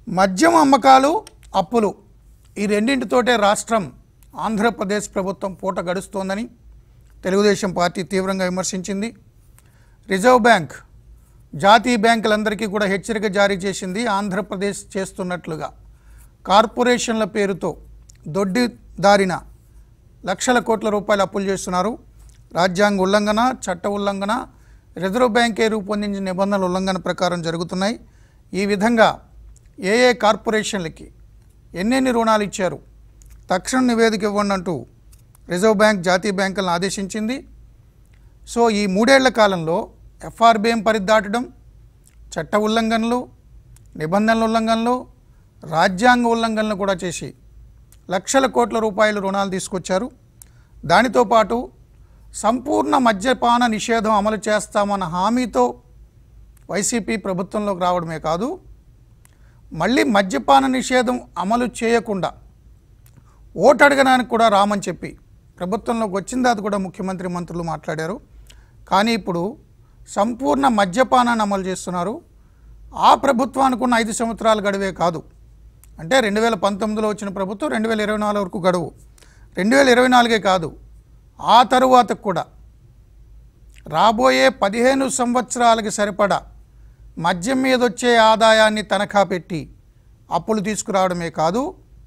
మద్యం అమ్మకాలు అప్పులు ఈ రెండింటితోటే రాష్ట్రం ఆంధ్రప్రదేశ్ ప్రభుత్వం పూట గడుస్తోందని తెలుగుదేశం పార్టీ తీవ్రంగా విమర్శించింది రిజర్వ్ బ్యాంక్ జాతీయ బ్యాంకులందరికీ కూడా హెచ్చరిక జారీ చేసింది ఆంధ్రప్రదేశ్ చేస్తున్నట్లుగా కార్పొరేషన్ల పేరుతో దొడ్డి దారిన లక్షల కోట్ల రూపాయలు అప్పులు చేస్తున్నారు రాజ్యాంగ ఉల్లంఘన చట్ట ఉల్లంఘన రిజర్వ్ బ్యాంకే రూపొందించిన నిబంధనల ఉల్లంఘన ప్రకారం జరుగుతున్నాయి ఈ విధంగా ఏ ఏ కార్పొరేషన్లకి ఎన్నెన్ని రుణాలు ఇచ్చారు తక్షణ నివేదిక ఇవ్వండి అంటూ రిజర్వ్ బ్యాంక్ జాతీయ బ్యాంకులను ఆదేశించింది సో ఈ మూడేళ్ల కాలంలో ఎఫ్ఆర్బిఎం పరిదాటడం చట్ట ఉల్లంఘనలు నిబంధనల ఉల్లంఘనలు రాజ్యాంగ ఉల్లంఘనలు కూడా చేసి లక్షల కోట్ల రూపాయలు రుణాలు తీసుకొచ్చారు దానితో పాటు సంపూర్ణ మద్యపాన నిషేధం అమలు చేస్తామన్న హామీతో వైసీపీ ప్రభుత్వంలోకి రావడమే కాదు మళ్ళీ మద్యపాన నిషేధం అమలు చేయకుండా ఓటు అడగడానికి కూడా రామని చెప్పి ప్రభుత్వంలోకి వచ్చిన తర్వాత కూడా ముఖ్యమంత్రి మంత్రులు మాట్లాడారు కానీ ఇప్పుడు సంపూర్ణ మద్యపానాన్ని అమలు చేస్తున్నారు ఆ ప్రభుత్వానికి ఉన్న ఐదు సంవత్సరాల గడువే కాదు అంటే రెండు వేల పంతొమ్మిదిలో వచ్చిన ప్రభుత్వం రెండు వేల ఇరవై నాలుగు వరకు గడువు రెండు వేల ఇరవై నాలుగే కాదు ఆ తరువాత కూడా రాబోయే పదిహేను సంవత్సరాలకి సరిపడా మద్యం మీద వచ్చే ఆదాయాన్ని తనఖా పెట్టి అప్పులు తీసుకురావడమే కాదు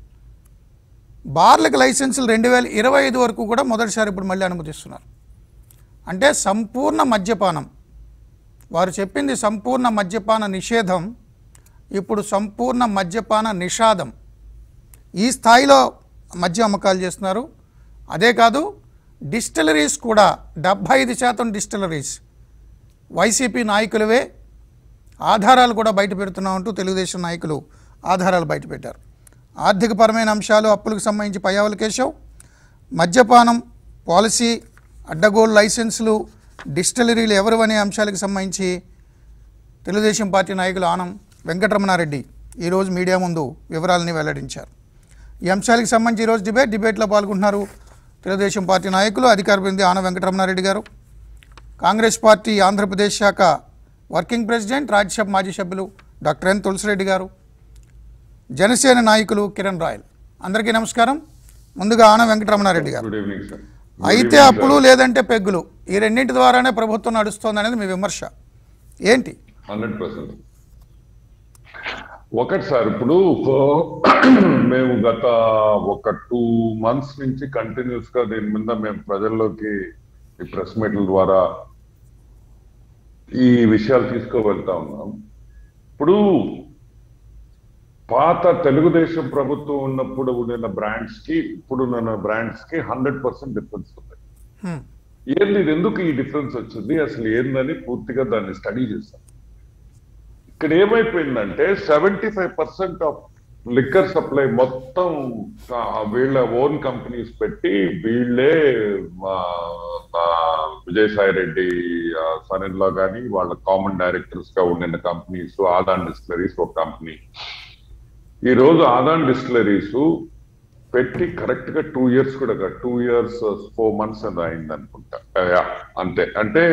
బార్లకు లైసెన్సులు రెండు వేల ఇరవై ఐదు వరకు కూడా మొదటిసారి ఇప్పుడు మళ్ళీ అనుమతిస్తున్నారు అంటే సంపూర్ణ మద్యపానం వారు చెప్పింది సంపూర్ణ మద్యపాన నిషేధం ఇప్పుడు సంపూర్ణ మద్యపాన నిషాదం ఈ స్థాయిలో మద్యం అమ్మకాలు చేస్తున్నారు అదే కాదు డిస్టిలరీస్ కూడా డెబ్భై ఐదు శాతం డిస్టిలరీస్ వైసీపీ నాయకులవే ఆధారాలు కూడా బయట పెడుతున్నామంటూ తెలుగుదేశం నాయకులు ఆధారాలు బయటపెట్టారు ఆర్థికపరమైన అంశాలు అప్పులకు సంబంధించి పయ్యావుల కేశవ్ మద్యపానం పాలసీ అడ్డగోలు లైసెన్సులు డిస్టిలరీలు ఎవరు అనే అంశాలకు సంబంధించి తెలుగుదేశం పార్టీ నాయకులు ఆనం వెంకటరమణారెడ్డి ఈరోజు మీడియా ముందు వివరాలని వెల్లడించారు ఈ అంశాలకు సంబంధించి ఈరోజు డిబేట్ డిబేట్లో పాల్గొంటున్నారు తెలుగుదేశం పార్టీ నాయకులు అధికార ప్రతినిధి ఆనం వెంకటరమణారెడ్డి గారు కాంగ్రెస్ పార్టీ ఆంధ్రప్రదేశ్ శాఖ వర్కింగ్ ప్రెసిడెంట్ రాజ్యసభ మాజీ సభ్యులు డాక్టర్ ఎన్ తులసిరెడ్డి గారు జనసేన నాయకులు కిరణ్ రాయల్ అందరికీ నమస్కారం ముందుగా ఆనం వెంకటరమణారెడ్డి గారు గుడ్ ఈవినింగ్ సార్ అయితే అప్పులు లేదంటే పెగ్గులు ఈ రెండింటి ద్వారానే ప్రభుత్వం నడుస్తోంది అనేది మీ విమర్శ ఏంటి హండ్రెడ్ పర్సెంట్ ఒకటి సార్ ఇప్పుడు మేము గత ఒక టూ మంత్స్ నుంచి కంటిన్యూస్ గా దీని మీద మేము ప్రజల్లోకి ఈ ప్రెస్ మీట్ల ద్వారా ఈ విషయాలు తీసుకువెళ్తా ఉన్నాం ఇప్పుడు పాత తెలుగుదేశం ప్రభుత్వం ఉన్నప్పుడు ఉన్న బ్రాండ్స్ కి ఇప్పుడు ఉన్న బ్రాండ్స్ కి హండ్రెడ్ పర్సెంట్ డిఫరెన్స్ ఉంది హ్మ్. ఏంది ఇది ఎందుకు ఈ డిఫరెన్స్ వచ్చింది అసలు ఏందని పూర్తిగా దాన్ని స్టడీ చేశాం ఇక్కడ ఏమైపోయిందంటే seventy five percent of liquor supply మొత్తం ఆ, వీళ్ళ ఓన్ కంపెనీస్ పెట్టి వీళ్ళే మా మా విజయసాయి రెడ్డి సన్ లో కానీ వాళ్ళ కామన్ డైరెక్టర్స్ గా ఉండిన కంపెనీస్ ఆదాన్ డిస్టిలరీస్ ఒక కంపెనీ ఈ రోజు ఆదాన్ డిస్టిలరీస్ పెట్టి కరెక్ట్ గా టూ ఇయర్స్ కూడా కాదు టూ ఇయర్స్ ఫోర్ మంత్స్ అది అయింది అనుకుంటా యా, అంతే అంటే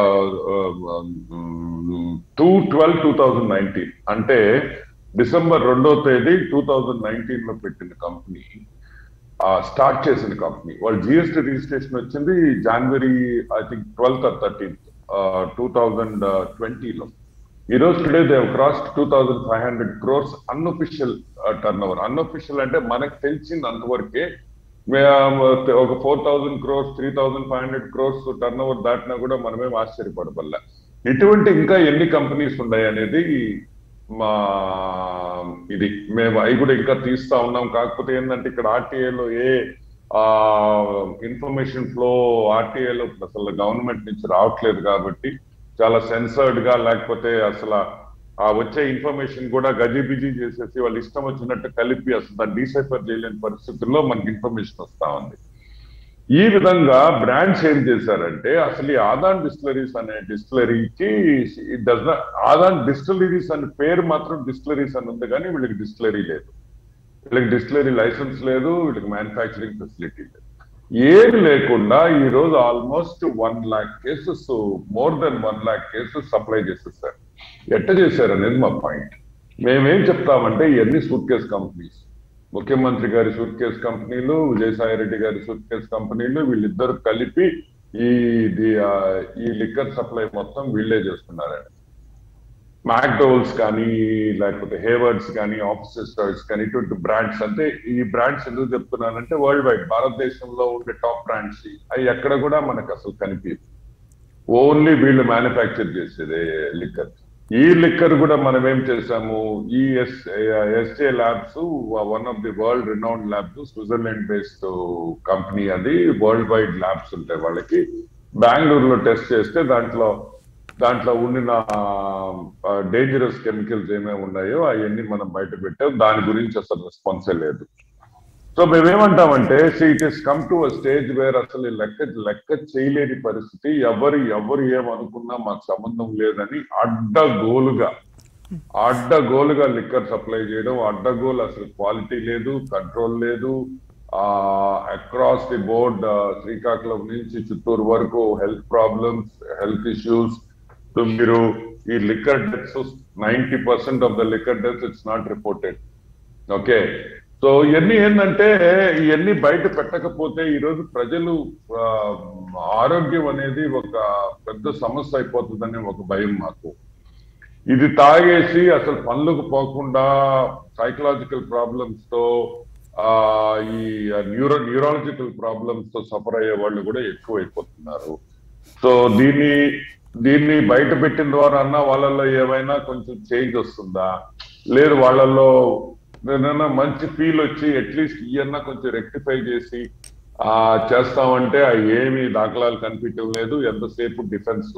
two twelve two thousand nineteen అంటే డిసెంబర్ రెండో తేదీ టూ థౌజండ్ నైన్టీన్ లో పెట్టిన కంపెనీ స్టార్ట్ చేసిన కంపెనీ వాళ్ళు జిఎస్టీ రిజిస్ట్రేషన్ వచ్చింది జనవరి I think twelfth or thirteenth two thousand ట్వంటీలో ఈ రోజు today they've cross two thousand five hundred crores unofficial turnover unofficial అంటే మనకు తెలిసింది అంతవరకే మే- ఒక four thousand crores three thousand five hundred crores turnover దాటినా కూడా మనమేం ఆశ్చర్యపడబల్లా ఇటువంటి ఇంకా ఎన్ని కంపెనీస్ ఉన్నాయి అనేది మా ఇది మేము అవి కూడా ఇంకా తీస్తా ఉన్నాం కాకపోతే ఏంటంటే ఇక్కడ ఆర్టీఏలో ఏ ఆ ఇన్ఫర్మేషన్ ఫ్లో ఆర్టీఏలో అసలు గవర్నమెంట్ నుంచి రావట్లేదు కాబట్టి చాలా సెన్సర్డ్ గా లేకపోతే అసలు ఆ వచ్చే ఇన్ఫర్మేషన్ కూడా గజిబిజి చేసేసి వాళ్ళు ఇష్టం వచ్చినట్టు కలిపి అసలు దాన్ని డీసైఫర్ చేయలేని పరిస్థితుల్లో మనకి ఇన్ఫర్మేషన్ వస్తా ఉంది ఈ విధంగా బ్రాండ్స్ ఏం చేశారంటే అసలు ఈ ఆదాన్ డిస్టిలరీస్ అనే డిస్టిలరీకి డస్ ఆదాన్ డిస్టిలరీస్ అనే పేరు మాత్రం డిస్టిలరీస్ అని ఉంది కానీ వీళ్ళకి డిస్టిలరీ లేదు వీళ్ళకి డిస్టిలరీ లైసెన్స్ లేదు వీళ్ళకి మ్యానుఫ్యాక్చరింగ్ ఫెసిలిటీ లేదు ఏమి లేకుండా ఈ రోజు almost one lakh cases more than one lakh cases supply చేసేసారు ఎట్ట చేశారు అనేది మా పాయింట్ మేమేం చెప్తామంటే ఇవన్నీ సూట్ కేస్ కంపెనీస్ ముఖ్యమంత్రి గారి సూట్ కేస్ కంపెనీలు విజయసాయి రెడ్డి గారి సూట్ కేస్ కంపెనీలు వీళ్ళిద్దరు కలిపి ఈ ది- ఆ, ఈ లిక్కర్ సప్లై మొత్తం వీళ్ళే చేస్తున్నారండి మ్యాక్డోల్స్ కానీ లేకపోతే హేవర్డ్స్ కానీ ఆఫీసెస్ చాయిస్ కానీ ఇటువంటి బ్రాండ్స్ అంటే ఈ బ్రాండ్స్ ఎందుకు చెప్తున్నానంటే వరల్డ్ వైడ్ భారతదేశంలో ఉండే టాప్ బ్రాండ్స్ అవి ఎక్కడ కూడా మనకు అసలు కనిపించదు ఓన్లీ వీళ్ళు మ్యానుఫ్యాక్చర్ చేసేదే లిక్కర్ ఈ లిక్కర్ కూడా మనం ఏం చేసాము ఈ S SA labs one of the world renowned labs Switzerland based company అది వరల్డ్ వైడ్ ల్యాబ్స్ ఉంటాయి వాళ్ళకి బెంగళూరులో టెస్ట్ చేస్తే దాంట్లో దాంట్లో ఉండిన డేంజరస్ కెమికల్స్ ఏమేమి ఉన్నాయో అవన్నీ మనం బయట పెట్టాం దాని గురించి అసలు రెస్పాన్సే లేదు సో మేమేమంటామంటే it is come to a stage where అసలు ఈ లెక్క లెక్క చేయలేని పరిస్థితి ఎవరు ఎవరు ఏమనుకున్నా మాకు సంబంధం లేదని అడ్డగోలుగా అడ్డగోలుగా లిక్కర్ సప్లై చేయడం అడ్డగోలు అసలు క్వాలిటీ లేదు కంట్రోల్ లేదు అక్రాస్ ది బోర్డ్ శ్రీకాకుళం నుంచి చిత్తూరు వరకు హెల్త్ ప్రాబ్లమ్స్ హెల్త్ ఇష్యూస్ మీరు ఈ liquor deaths ninety percent of the liquor deaths it's not reported okay so ఇవన్నీ ఏంటంటే ఇవన్నీ బయట పెట్టకపోతే ఈ రోజు ప్రజలు ఆ, ఆరోగ్యం అనేది ఒక పెద్ద సమస్య అయిపోతుందని ఒక భయం మాకు ఇది తాగేసి అసలు పనులకు పోకుండా సైకలాజికల్ ప్రాబ్లమ్స్ తో ఆ ఈ న్యూరో న్యూరాలజికల్ ప్రాబ్లమ్స్ తో సఫర్ అయ్యే వాళ్ళు కూడా ఎక్కువ అయిపోతున్నారు సో దీన్ని దీన్ని బయట పెట్టిన ద్వారా అన్న వాళ్ళల్లో ఏమైనా కొంచెం చేంజ్ వస్తుందా లేదు వాళ్ళల్లో ఏదైనా మంచి ఫీల్ వచ్చి అట్లీస్ట్ ఇవన్నా కొంచెం రెక్టిఫై చేసి ఆ చేస్తామంటే ఆ ఏమి దాఖలాలు కనిపించడం లేదు ఎంతసేపు డిఫెన్స్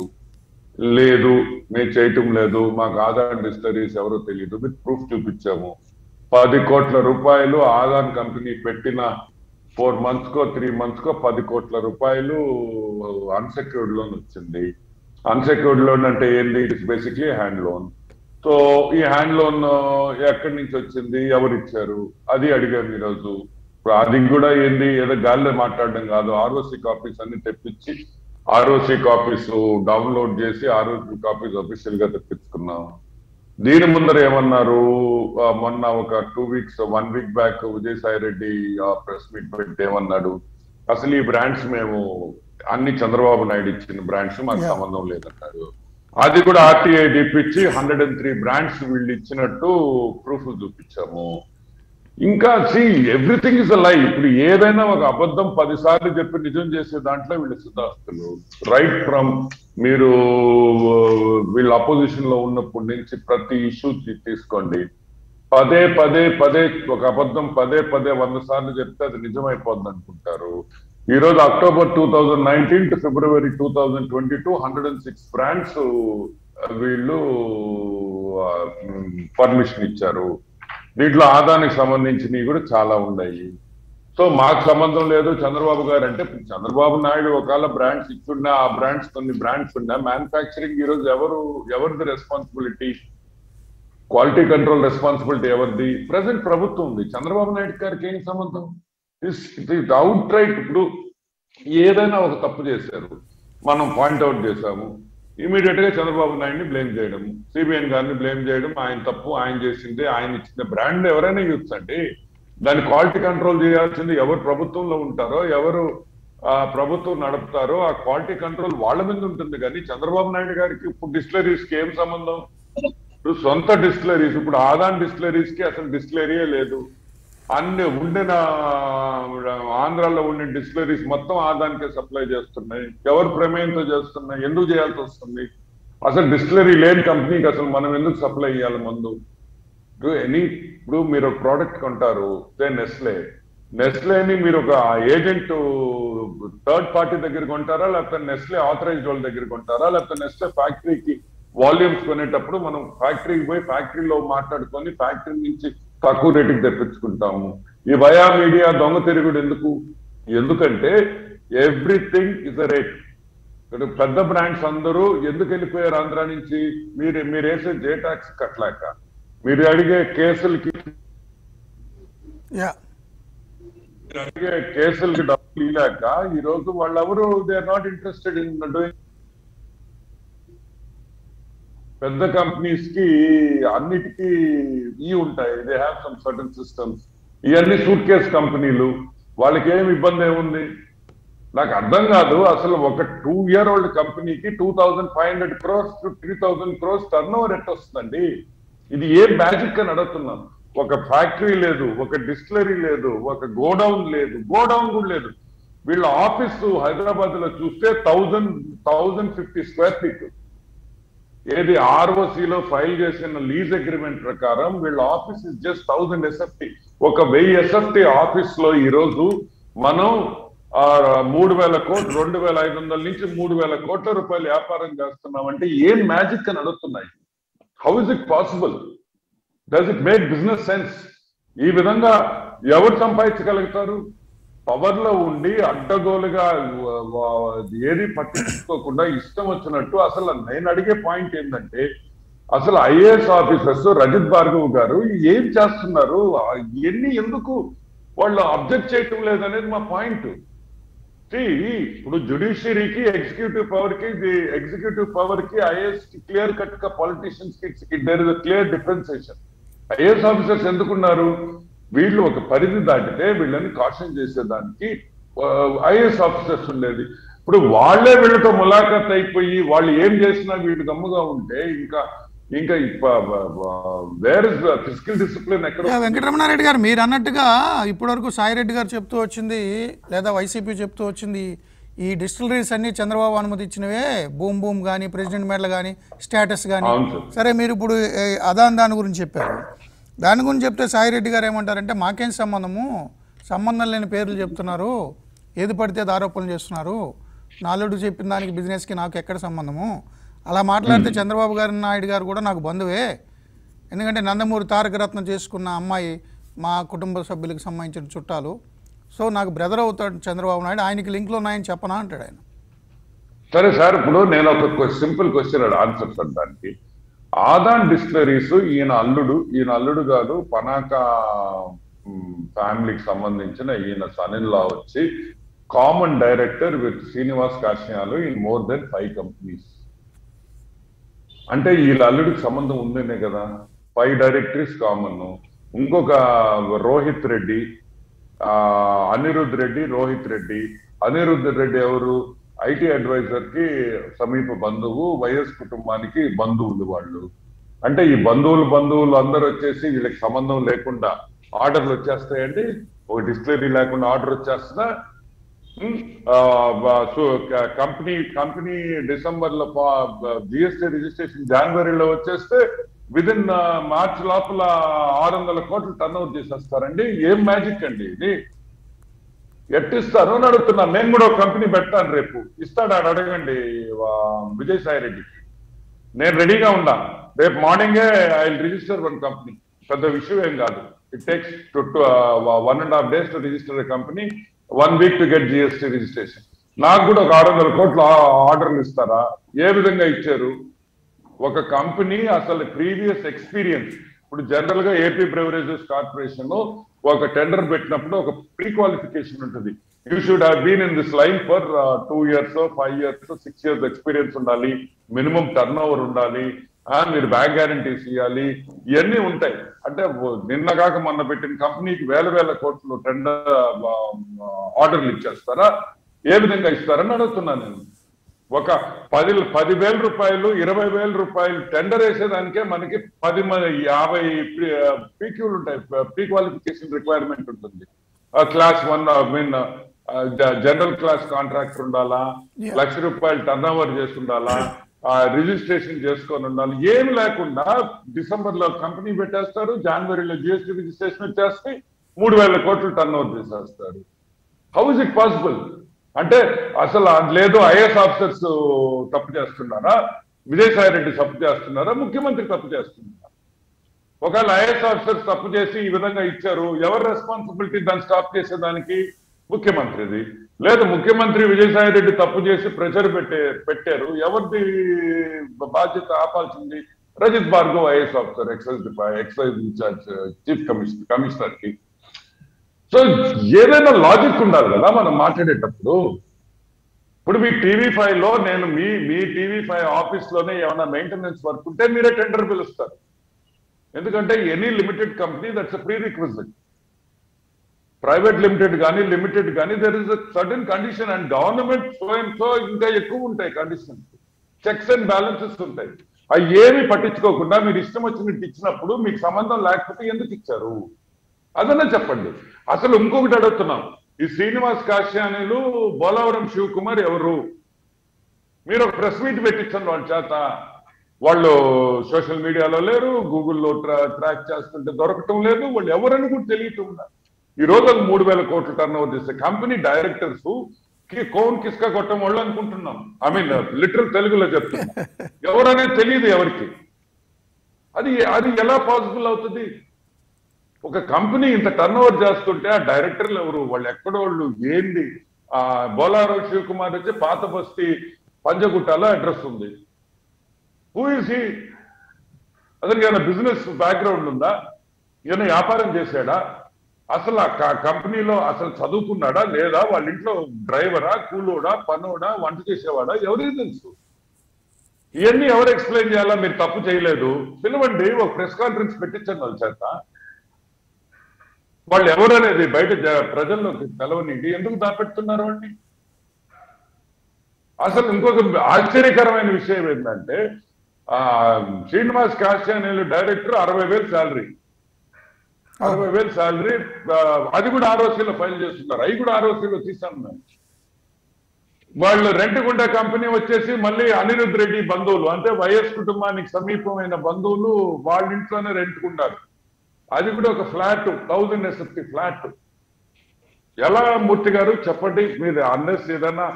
లేదు మేము చేయటం లేదు మాకు ఆదాన్ డిస్టరీస్ ఎవరో తెలియదు విత్ ప్రూఫ్ చూపించాము పది కోట్ల రూపాయలు ఆదాన్ కంపెనీ పెట్టిన ఫోర్ మంత్స్ కో త్రీ మంత్స్ కో పది కోట్ల రూపాయలు అన్సెక్యూర్డ్ లోన్ వచ్చింది అన్సెక్యూర్డ్ లోన్ అంటే ఏంటి it's basically hand loan so ఈ హ్యాండ్ లోన్ ఎక్కడి నుంచి వచ్చింది ఎవరు ఇచ్చారు అది అడిగాము ఈరోజు ఇప్పుడు అది కూడా ఏంది ఏదో గాలిలో మాట్లాడడం కాదు ఆర్ఓసి కాపీస్ అన్ని తెప్పించి ఆర్ఓసి కాపీస్ డౌన్లోడ్ చేసి ఆర్ఓసి కాపీస్ అఫీషియల్ గా తెప్పించుకున్నాం దీని ముందర ఏమన్నారు ఆ, మొన్న ఒక two weeks one week back Vijayasai Reddy press meet పెట్టి ఏమన్నాడు అసలు ఈ బ్రాండ్స్ మేము అన్ని చంద్రబాబు నాయుడు ఇచ్చిన బ్రాండ్స్ మాకు Yeah. సంబంధం లేదన్నారు అది కూడా ఆర్టీఐ డిప్పించి హండ్రెడ్ అండ్ త్రీ బ్రాండ్స్ వీళ్ళు ఇచ్చినట్టు ప్రూఫ్ చూపించాము ఇంకా సి ఎవ్రీథింగ్ ఇస్ అ లై ఇప్పుడు ఏదైనా ఒక అబద్ధం పది సార్లు చెప్పి నిజం చేసే దాంట్లో వీళ్ళు సిద్ధాస్తులు రైట్ ఫ్రమ్ మీరు వీళ్ళ అపోజిషన్ లో ఉన్నప్పటి నుంచి ప్రతి ఇష్యూ తీసుకోండి పదే పదే పదే ఒక అబద్ధం పదే పదే వంద సార్లు చెప్తే అది నిజమైపోద్ది అనుకుంటారు ఈ రోజు October two thousand nineteen to February two thousand twenty two hundred and six brands వీళ్ళు పర్మిషన్ ఇచ్చారు దీంట్లో ఆదానికి సంబంధించినవి కూడా చాలా ఉన్నాయి సో మాకు సంబంధం లేదు చంద్రబాబు గారు అంటే ఇప్పుడు చంద్రబాబు నాయుడు ఒకవేళ బ్రాండ్స్ ఇచ్చున్నా ఆ బ్రాండ్స్ కొన్ని బ్రాండ్స్ ఉన్నా మ్యానుఫ్యాక్చరింగ్ ఈ రోజు ఎవరు ఎవరిది రెస్పాన్సిబిలిటీ క్వాలిటీ కంట్రోల్ రెస్పాన్సిబిలిటీ ఎవరిది ప్రజెంట్ ప్రభుత్వం ఉంది చంద్రబాబు నాయుడు గారికి ఏం సంబంధం అవుట్ రైట్ ఇప్పుడు ఏదైనా ఒక తప్పు చేశారు మనం పాయింట్అవుట్ చేశాము ఇమీడియట్ గా చంద్రబాబు నాయుడిని బ్లేమ్ చేయడం సిబిఎన్ గారిని బ్లేమ్ చేయడం ఆయన తప్పు ఆయన చేసింది ఆయన ఇచ్చిన బ్రాండ్ ఎవరైనా యూస్ అండి దాని క్వాలిటీ కంట్రోల్ చేయాల్సింది ఎవరు ప్రభుత్వంలో ఉంటారో ఎవరు ఆ ప్రభుత్వం నడుపుతారో ఆ క్వాలిటీ కంట్రోల్ వాళ్ళ మీద ఉంటుంది కానీ చంద్రబాబు నాయుడు గారికి ఇప్పుడు డిస్టిలరీస్ కి ఏం సంబంధం ఇప్పుడు సొంత డిస్టిలరీస్ ఇప్పుడు ఆదాన్ డిస్టిలరీస్ కి అసలు డిస్టిలరీయే లేదు అన్ని ఉండిన ఆంధ్రాలో ఉండే డిస్టిలరీస్ మొత్తం ఆదానికే సప్లై చేస్తున్నాయి ఎవరు ప్రమేయంతో చేస్తున్నాయి ఎందుకు చేయాల్సి వస్తుంది అసలు డిస్టిలరీ లేని కంపెనీకి అసలు మనం ఎందుకు సప్లై చేయాలి ముందు ఇప్పుడు ఎనీ ఇప్పుడు మీరు ఒక ప్రోడక్ట్ కొంటారు నెస్లే నెస్లేని మీరు ఒక ఏజెంట్ థర్డ్ పార్టీ దగ్గర కొంటారా లేకపోతే నెస్లే ఆథరైజ్డ్ వాళ్ళ దగ్గర కొంటారా లేకపోతే నెస్లే ఫ్యాక్టరీకి వాల్యూమ్స్ కొనేటప్పుడు మనం ఫ్యాక్టరీకి పోయి ఫ్యాక్టరీలో మాట్లాడుకొని ఫ్యాక్టరీ నుంచి తక్కువ రేటుకి తెప్పించుకుంటాము ఈ బయా మీడియా దొంగ తిరుగుడు ఎందుకు ఎందుకంటే ఎవ్రీథింగ్ ఇస్ అ రేట్ ఇక్కడ పెద్ద బ్రాండ్స్ అందరూ ఎందుకు వెళ్ళిపోయారు ఆంధ్ర నుంచి మీరు మీరు వేసే జే ట్యాక్స్ కట్టలేక మీరు అడిగే కేసులకి యా మీరు అడిగే కేసులకి డబ్బులు ఇలాక ఈ రోజు వాళ్ళెవరు they are not interested in doing పెద్ద కంపెనీస్ కి అన్నిటికీ ఈ ఉంటాయి they have some certain systems ఇవన్నీ సూట్ కేస్ కంపెనీలు వాళ్ళకి ఏం ఇబ్బంది ఏముంది నాకు అర్థం కాదు అసలు ఒక టూ ఇయర్ ఓల్డ్ కంపెనీకి two thousand five hundred crores to three thousand crores turnover at వస్తుందండి ఇది ఏ మ్యాజిక్ అని అడుగుతున్నాను ఒక ఫ్యాక్టరీ లేదు ఒక డిస్టిలరీ లేదు ఒక గోడౌన్ లేదు గోడౌన్ కూడా లేదు వీళ్ళ ఆఫీస్ హైదరాబాద్ లో చూస్తే thousand thousand fifty square feet ఏది ROC లో ఫైల్ చేసిన లీజ్ అగ్రిమెంట్ ప్రకారం వీళ్ళ office is just thousand SFT ఒక వెయ్యి ఎస్ఎఫ్టీ ఆఫీస్ లో ఈ రోజు మనం ఆ, మూడు వేల కోట్లు రెండు వేల ఐదు వందల నుంచి మూడు వేల కోట్ల రూపాయలు వ్యాపారం చేస్తున్నాం అంటే ఏం మ్యాజిక్ అని అడుగుతున్నాయి how is it possible does it make business sense ఈ విధంగా ఎవరు సంపాదించగలుగుతారు పవర్ లో ఉండి అడ్డగోలుగా వ- వ- ఏది పట్టించుకోకుండా ఇష్టం వచ్చినట్టు అసలు నేను అడిగే పాయింట్ ఏంటంటే అసలు ఐఏఎస్ ఆఫీసర్స్ రజత్ భార్గవ్ గారు ఏం చేస్తున్నారు ఆ, ఎన్ని ఎందుకు వాళ్ళు అబ్జెక్ట్ చేయటం లేదనేది మా పాయింట్ ఇప్పుడు జుడిషియరీకి ఎగ్జిక్యూటివ్ పవర్ కి ఎగ్జిక్యూటివ్ పవర్ కి ఐఏఎస్ కి క్లియర్ కట్ గా పాలిటిషియన్స్ కి there is clear differentiation IAS officers ఎందుకున్నారు వీళ్ళు ఒక పరిధి దాటితే వీళ్ళని కాషన్ చేసేదానికి ఐఏఎస్ ఆఫీసర్స్ ఉండేది ఇప్పుడు వాళ్ళే వీళ్ళతో ములాఖాత్ అయిపోయి వాళ్ళు ఏం చేసినా వీళ్ళు గమ్ముగా ఉంటే ఇంకా ఇంకా వేర్ ఇస్ ఫిజికల్ డిసిప్లిన్ ఎక్కడ యా, వెంకటరమణారెడ్డి గారు మీరు అన్నట్టుగా ఇప్పటివరకు సాయిరెడ్డి గారు చెప్తూ వచ్చింది లేదా వైసీపీ చెప్తూ వచ్చింది ఈ డిస్టిలరీస్ అన్ని చంద్రబాబు అనుమతి ఇచ్చినవే బూమ్ బూమ్ కానీ ప్రెసిడెంట్ మెడల్ కానీ స్టేటస్ కానీ అవును సార్. సరే మీరు ఇప్పుడు ఏ, అదాన్ దాని గురించి చెప్పారు దాని గురించి చెప్తే సాయిరెడ్డి గారు ఏమంటారంటే మాకేం సంబంధము సంబంధం లేని పేర్లు చెప్తున్నారు ఏది పడితే అది ఆరోపణలు చేస్తున్నారు నాలుడు చెప్పిన దానికి బిజినెస్కి నాకు ఎక్కడ సంబంధము అలా మాట్లాడితే చంద్రబాబు గారి నాయుడు గారు కూడా నాకు బంధువే ఎందుకంటే నందమూరి తారక రత్నం చేసుకున్న అమ్మాయి మా కుటుంబ సభ్యులకు సంబంధించిన చుట్టాలు సో నాకు బ్రదర్ అవుతాడు చంద్రబాబు నాయుడు ఆయనకి లింక్లు ఉన్నాయని చెప్పనా అంటాడు ఆయన సరే సార్ ఇప్పుడు నేను ఒక సింపుల్ క్వశ్చన్ ఆన్సర్ సార్ దానికి ఆదాన్ డిస్టిలరీస్ ఈయన అల్లుడు ఈయన అల్లుడు కాదు పనాక ఫ్యామిలీకి సంబంధించిన ఈయన సన్ లా వచ్చి కామన్ డైరెక్టర్ విత్ శ్రీనివాస్ కాశ్యాలు in more than five companies అంటే వీళ్ళ అల్లుడికి సంబంధం ఉందనే కదా ఫైవ్ డైరెక్టరీస్ కామన్ ఇంకొక రోహిత్ రెడ్డి ఆ అనిరుద్ రెడ్డి రోహిత్ రెడ్డి అనిరుద్ రెడ్డి ఎవరు ఐటీ అడ్వైజర్ కి సమీప బంధువు వైఎస్ కుటుంబానికి బంధువులు వాళ్ళు అంటే ఈ బంధువులు బంధువులు అందరూ వచ్చేసి వీళ్ళకి సంబంధం లేకుండా ఆర్డర్లు వచ్చేస్తాయండి ఒక డిస్ప్లేరీ లేకుండా ఆర్డర్ వచ్చేస్తుందా కంపెనీ కంపెనీ డిసెంబర్ లో జిఎస్టీ రిజిస్ట్రేషన్ జనవరిలో వచ్చేస్తే విద్ ఇన్ మార్చ్ లోపల ఆరు వందల కోట్లు టర్న్ అవుట్ చేసేస్తారండి ఏం మ్యాజిక్ అండి ఇది ఎట్టిస్తారు అని అడుగుతున్నాను నేను కూడా ఒక కంపెనీ పెట్టాను రేపు ఇస్తాడు ఆడు అడగండి ఆ, విజయసాయి రెడ్డికి నేను రెడీగా ఉన్నా రేపు మార్నింగే ఐ రిజిస్టర్ వన్ కంపెనీ పెద్ద విషయం ఏం కాదు it takes two one and half days to register company one week to get GST registration నాకు కూడా ఒక ఆరు వందల కోట్ల ఆర్డర్లు ఇస్తారా ఏ విధంగా ఇచ్చారు ఒక కంపెనీ అసలు ప్రీవియస్ ఎక్స్పీరియన్స్ ఇప్పుడు జనరల్ గా ఏపీ బ్రెవరేజెస్ కార్పొరేషన్ ఒక టెండర్ పెట్టినప్పుడు ఒక ప్రీ క్వాలిఫికేషన్ ఉంటుంది you should have been in this line for two years five years six years experience ఉండాలి మినిమం టర్న్ ఓవర్ ఉండాలి ఆ, మీరు బ్యాంక్ గ్యారంటీస్ ఇవ్వాలి ఇవన్నీ ఉంటాయి అంటే ఓ- నిన్న కాక మొన్న పెట్టిన కంపెనీకి వేల వేల కోట్లు టెండర్ ఆర్డర్లు ఇచ్చేస్తారా ఏ విధంగా ఇస్తారని అడుగుతున్నాను నేను ఒక పది పది వేల రూపాయలు ఇరవై వేల రూపాయలు టెండర్ వేసేదానికే మనకి పది మంది యాభై పీక్యూలు ఉంటాయి ప్రీ క్వాలిఫికేషన్ రిక్వైర్మెంట్ ఉంటుంది class one mean general class contractor ఉండాలా Yeah. లక్ష రూపాయలు టర్న్ ఓవర్ చేసి ఉండాలా రిజిస్ట్రేషన్ చేసుకొని ఉండాలి ఏమి లేకుండా డిసెంబర్ లో కంపెనీ పెట్టేస్తారు జనవరిలో జిఎస్టీ రిజిస్ట్రేషన్ వచ్చేస్తే మూడు వేల కోట్లు టర్న్ ఓవర్ చేసేస్తారు హౌ ఇస్ ఇట్ పాసిబుల్ అంటే అసలు అది లేదు ఐఏఎస్ ఆఫీసర్స్ తప్పు చేస్తున్నారా విజయసాయి రెడ్డి తప్పు చేస్తున్నారా ముఖ్యమంత్రి తప్పు చేస్తున్నారా ఒకవేళ ఐఏఎస్ ఆఫీసర్స్ తప్పు చేసి ఈ విధంగా ఇచ్చారు ఎవరు రెస్పాన్సిబిలిటీ దాన్ని స్టాప్ చేసేదానికి ముఖ్యమంత్రిది లేదు ముఖ్యమంత్రి విజయసాయి రెడ్డి తప్పు చేసి ప్రెషర్ పెట్టే పెట్టారు ఎవరిది బాధ్యత ఆపాల్సింది Rajith Bhargav IAS officer excise డిపా- excise in-charge chief commissioner commissioner కి సో ఏదైనా లాజిక్ ఉండాలి కదా మనం మాట్లాడేటప్పుడు ఇప్పుడు మీ టీవీ ఫైవ్ లో నేను మీ మీ టీవీ ఫైవ్ ఆఫీస్ లోనే ఏమైనా మెయింటెనెన్స్ వర్క్ ఉంటే మీరే టెండర్ పిలుస్తారు ఎందుకంటే any limited company that's prerequisite private limited కానీ లిమిటెడ్ కానీ there is certain condition and government so and so ఇంకా ఎక్కువ ఉంటాయి కండిషన్స్ చెక్స్ అండ్ బ్యాలెన్సెస్ ఉంటాయి అవి ఏమి పట్టించుకోకుండా మీరు ఇష్టం వచ్చినట్టు ఇచ్చినప్పుడు మీకు సంబంధం లేకపోతే ఎందుకు ఇచ్చారు అదన్నా చెప్పండి అసలు ఇంకొకటి అడుగుతున్నాం ఈ శ్రీనివాస్ కాశ్యానులు బోలవరం శివకుమార్ ఎవరు మీరు ఒక ప్రెస్ మీట్ పెట్టించండి వాళ్ళ చేత వాళ్ళు సోషల్ మీడియాలో లేరు గూగుల్లో ట్రాక్ చేస్తుంటే దొరకటం లేదు వాళ్ళు ఎవరని కూడా తెలియటం ఉన్నారు ఈ రోజు ఒక మూడు వేల కోట్ల టర్న్ ఓవర్ చేసే కంపెనీ డైరెక్టర్స్ కి కోన్ కిస్కా కొట్టం వాళ్ళు అనుకుంటున్నాం ఐ మీన్ లిటరల్ తెలుగులో చెప్తున్నా ఎవరనేది తెలియదు ఎవరికి అది అది ఎలా పాసిబుల్ అవుతుంది ఒక కంపెనీ ఇంత టర్న్ ఓవర్ చేస్తుంటే ఆ డైరెక్టర్లు ఎవరు వాళ్ళు ఎక్కడోళ్ళు ఏంది ఆ బోలారావు శివకుమార్ వచ్చి పాత బస్తీ పంజగుట్టాలో అడ్రస్ ఉంది హూ ఇస్ హీ అతనికి ఏమైనా బిజినెస్ బ్యాక్గ్రౌండ్ ఉందా ఏమైనా వ్యాపారం చేశాడా అసలు ఆ క- కంపెనీలో అసలు చదువుకున్నాడా లేదా వాళ్ళ ఇంట్లో డ్రైవరా కూలోడా పనోడా వంట చేసేవాడా ఎవరికి తెలుసు ఇవన్నీ ఎవరు ఎక్స్ప్లెయిన్ చేయాలా మీరు తప్పు చేయలేదు పిలవండి ఒక ప్రెస్ కాన్ఫరెన్స్ పెట్టించండి వాళ్ళ చేత వాళ్ళు ఎవరు అనేది బయట జ- ప్రజల్లోకి తెలవనిండి ఎందుకు దాపెడుతున్నారు వాళ్ళని అసలు ఇంకొక ఆశ్చర్యకరమైన విషయం ఏంటంటే ఆ శ్రీనివాస్ కాశ్యానేలు డైరెక్టర్ అరవై వేలు శాలరీ అరవై వేలు శాలరీ అది కూడా ఆర్ఓసీలో ఫైల్ చేస్తున్నారు అవి కూడా ఆర్ఓసీలో తీసాను మేము వాళ్ళు రెంట్ గుండా కంపెనీ వచ్చేసి మళ్ళీ అనిరుద్ రెడ్డి బంధువులు అంటే వైఎస్ కుటుంబానికి సమీపమైన బంధువులు వాళ్ళ ఇంట్లోనే రెంట్కున్నారు అది కూడా ఒక ఫ్లాట్ థౌజండ్ ఎస్ఎఫ్టీ ఫ్లాట్ ఎలా మూర్తి గారు చెప్పండి మీరు అన్నెస్ ఏదైనా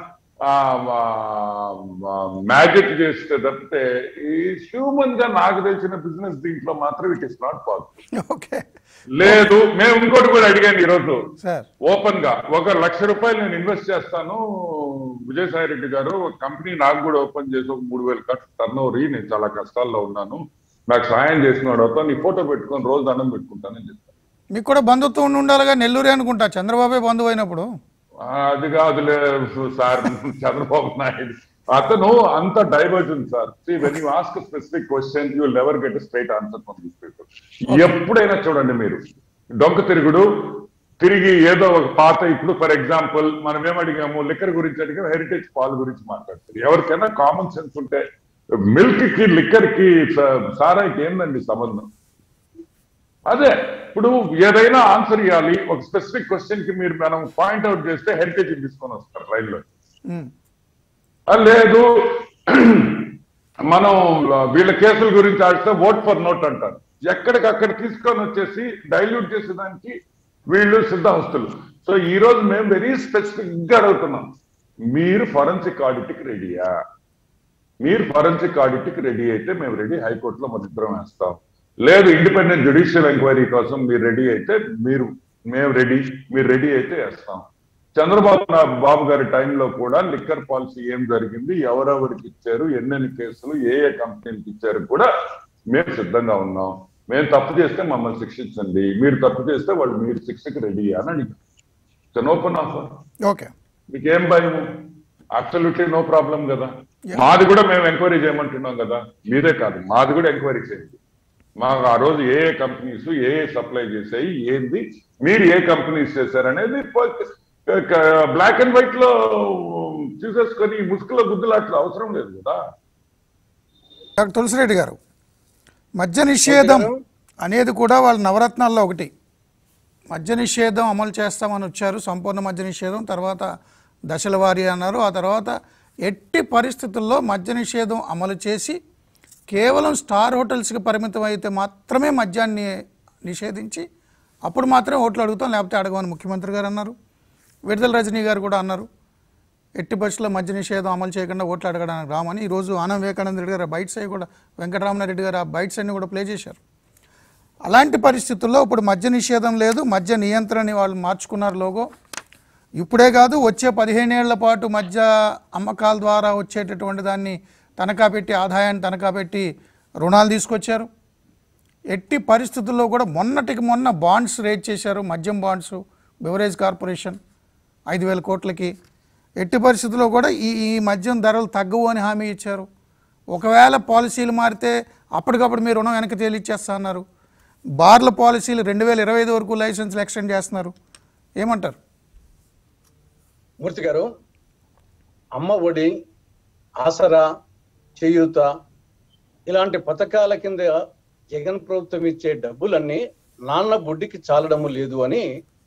మ్యాజిక్ చేస్తే తప్పితే ఈ హ్యూమన్ గా నాకు తెలిసిన బిజినెస్ దీంట్లో మాత్రం it is not possible okay లేదు మేము ఇంకోటి కూడా అడిగాను ఈరోజు సార్ ఓపెన్ గా ఒక లక్ష రూపాయలు నేను ఇన్వెస్ట్ చేస్తాను విజయసాయి రెడ్డి గారు ఒక కంపెనీ నాకు కూడా ఓపెన్ చేసి ఒక మూడు వేలు ఖర్చు టర్న్ ఓవర్ నేను చాలా కష్టాల్లో ఉన్నాను నాకు సాయం చేసిన వాడు అవుతాను నీ ఫోటో పెట్టుకొని రోజు దండం పెట్టుకుంటానని చెప్పాను మీకు కూడా బంధుత్వం ఉండి ఉండాలిగా నెల్లూరే అనుకుంటా చంద్రబాబే బంధువు అయినప్పుడు ఆ, అది కాదులే సార్ చంద్రబాబు నాయుడు అతను అంత diversion sir see when you ask specific question you never get straight answer from this people ఎప్పుడైనా చూడండి మీరు డొంక తిరుగుడు తిరిగి ఏదో ఒక పాత ఇప్పుడు ఫర్ ఎగ్జాంపుల్ మనం ఏమడిగాము లిక్కర్ గురించి అడిగాము హెరిటేజ్ పాల్ గురించి మాట్లాడతారు ఎవరికైనా కామన్ సెన్స్ ఉంటే మిల్క్ కి లిక్కర్ కి స- సారాయికి ఏందండి సంబంధం అదే ఇప్పుడు ఏదైనా ఆన్సర్ ఇవ్వాలి ఒక స్పెసిఫిక్ క్వశ్చన్ కి మీరు మనం పాయింట్ అవుట్ చేస్తే హెరిటేజ్ తీసుకొని వస్తారు రైల్లో ఉమ్. ఆ, లేదు మనం వీళ్ళ కేసుల గురించి ఆడితే ఓట్ ఫర్ నోట్ అంటారు ఎక్కడికక్కడ తీసుకొని వచ్చేసి డైల్యూట్ చేసేదానికి వీళ్ళు సిద్ధహస్తులు సో ఈ రోజు మేము వెరీ స్పెసిఫిక్ గా అడుగుతున్నాం మీరు ఫరెన్సిక్ ఆడిట్ కి రెడీయా మీరు ఫరెన్సిక్ ఆడిట్ కి రెడీ అయితే మేము రెడీ హైకోర్టులో మన ఇద్దరం వేస్తాం లేదు ఇండిపెండెంట్ జ్యుడిషియల్ ఎంక్వైరీ కోసం మీరు రెడీ అయితే మీరు మేము రెడీ మీరు రెడీ అయితే వేస్తాం చంద్రబాబు నా- బాబు గారి టైంలో కూడా లిక్కర్ పాలసీ ఏం జరిగింది ఎవరెవరికి ఇచ్చారు ఎన్నెన్ని కేసులు ఏ ఏ కంపెనీలకు ఇచ్చారు కూడా మేము సిద్ధంగా ఉన్నాం మేము తప్పు చేస్తే మమ్మల్ని శిక్షించండి మీరు తప్పు చేస్తే వాళ్ళు మీరు శిక్షకి రెడీ అని అడిగారు ఓపెన్ ఆఫర్ ఓకే మీకేం భయం అబ్సల్యూట్లీ నో ప్రాబ్లం కదా Yeah. మాది కూడా మేము ఎంక్వైరీ చేయమంటున్నాం కదా మీరే కాదు మాది కూడా ఎంక్వైరీ చేయండి మాకు ఆ రోజు ఏ ఏ కంపెనీస్ ఏ ఏ సప్లై చేసాయి ఏంది మీరు ఏ కంపెనీస్ చేశారనేది బ్లాక్ అండ్ వైట్ లో చూసేసుకొని ఈ ముసుగులో గుద్దులాట్లు అవసరం లేదు కదా డాక్టర్ తులసిరెడ్డి గారు మద్య నిషేధం అనేది కూడా వాళ్ళ నవరత్నాల్లో ఒకటి మద్య నిషేధం అమలు చేస్తామని వచ్చారు సంపూర్ణ మద్య నిషేధం తర్వాత దశల వారీ అన్నారు ఆ తర్వాత ఎట్టి పరిస్థితుల్లో మద్య నిషేధం అమలు చేసి కేవలం స్టార్ హోటల్స్కి పరిమితం అయితే మాత్రమే మద్యాన్ని నిషేధించి అప్పుడు మాత్రమే ఓట్లు అడుగుతాం లేకపోతే అడగమని ముఖ్యమంత్రి గారు అన్నారు విడుదల రజనీ గారు కూడా అన్నారు ఎట్టి బస్సులో మద్య నిషేధం అమలు చేయకుండా ఓట్లు అడగడానికి రామని ఈరోజు ఆనం వివేకానంద రెడ్డి గారు ఆ బైట్స్ అవి కూడా వెంకటరామనారెడ్డి గారు ఆ బైట్స్ అన్ని కూడా ప్లే చేశారు అలాంటి పరిస్థితుల్లో ఇప్పుడు మద్య నిషేధం లేదు మద్య నియంత్రణని వాళ్ళు మార్చుకున్నారు లోగో ఇప్పుడే కాదు వచ్చే పదిహేనేళ్ల పాటు మద్య అమ్మకాల ద్వారా వచ్చేటటువంటి దాన్ని తనఖా పెట్టి ఆదాయాన్ని తనఖా పెట్టి రుణాలు తీసుకొచ్చారు ఎట్టి పరిస్థితుల్లో కూడా మొన్నటికి మొన్న బాండ్స్ రేట్ చేశారు మద్యం బాండ్స్ బెవరేజ్ కార్పొరేషన్ ఐదు వేల కోట్లకి ఎట్టి పరిస్థితుల్లో కూడా ఈ ఈ మద్యం ధరలు తగ్గవు అని హామీ ఇచ్చారు ఒకవేళ పాలసీలు మారితే అప్పటికప్పుడు మీరు రుణం వెనక్కి తేలిచ్చేస్తా అన్నారు బార్ల పాలసీలు రెండు వేల ఇరవై ఐదు వరకు లైసెన్స్లు ఎక్స్టెండ్ చేస్తున్నారు ఏమంటారు మూర్తి గారు అమ్మ ఒడి ఆసరా చేయూత ఇలాంటి పథకాల కింద జగన్ ప్రభుత్వం ఇచ్చే డబ్బులన్నీ నాన్న బుడ్డికి చాలడము లేదు అని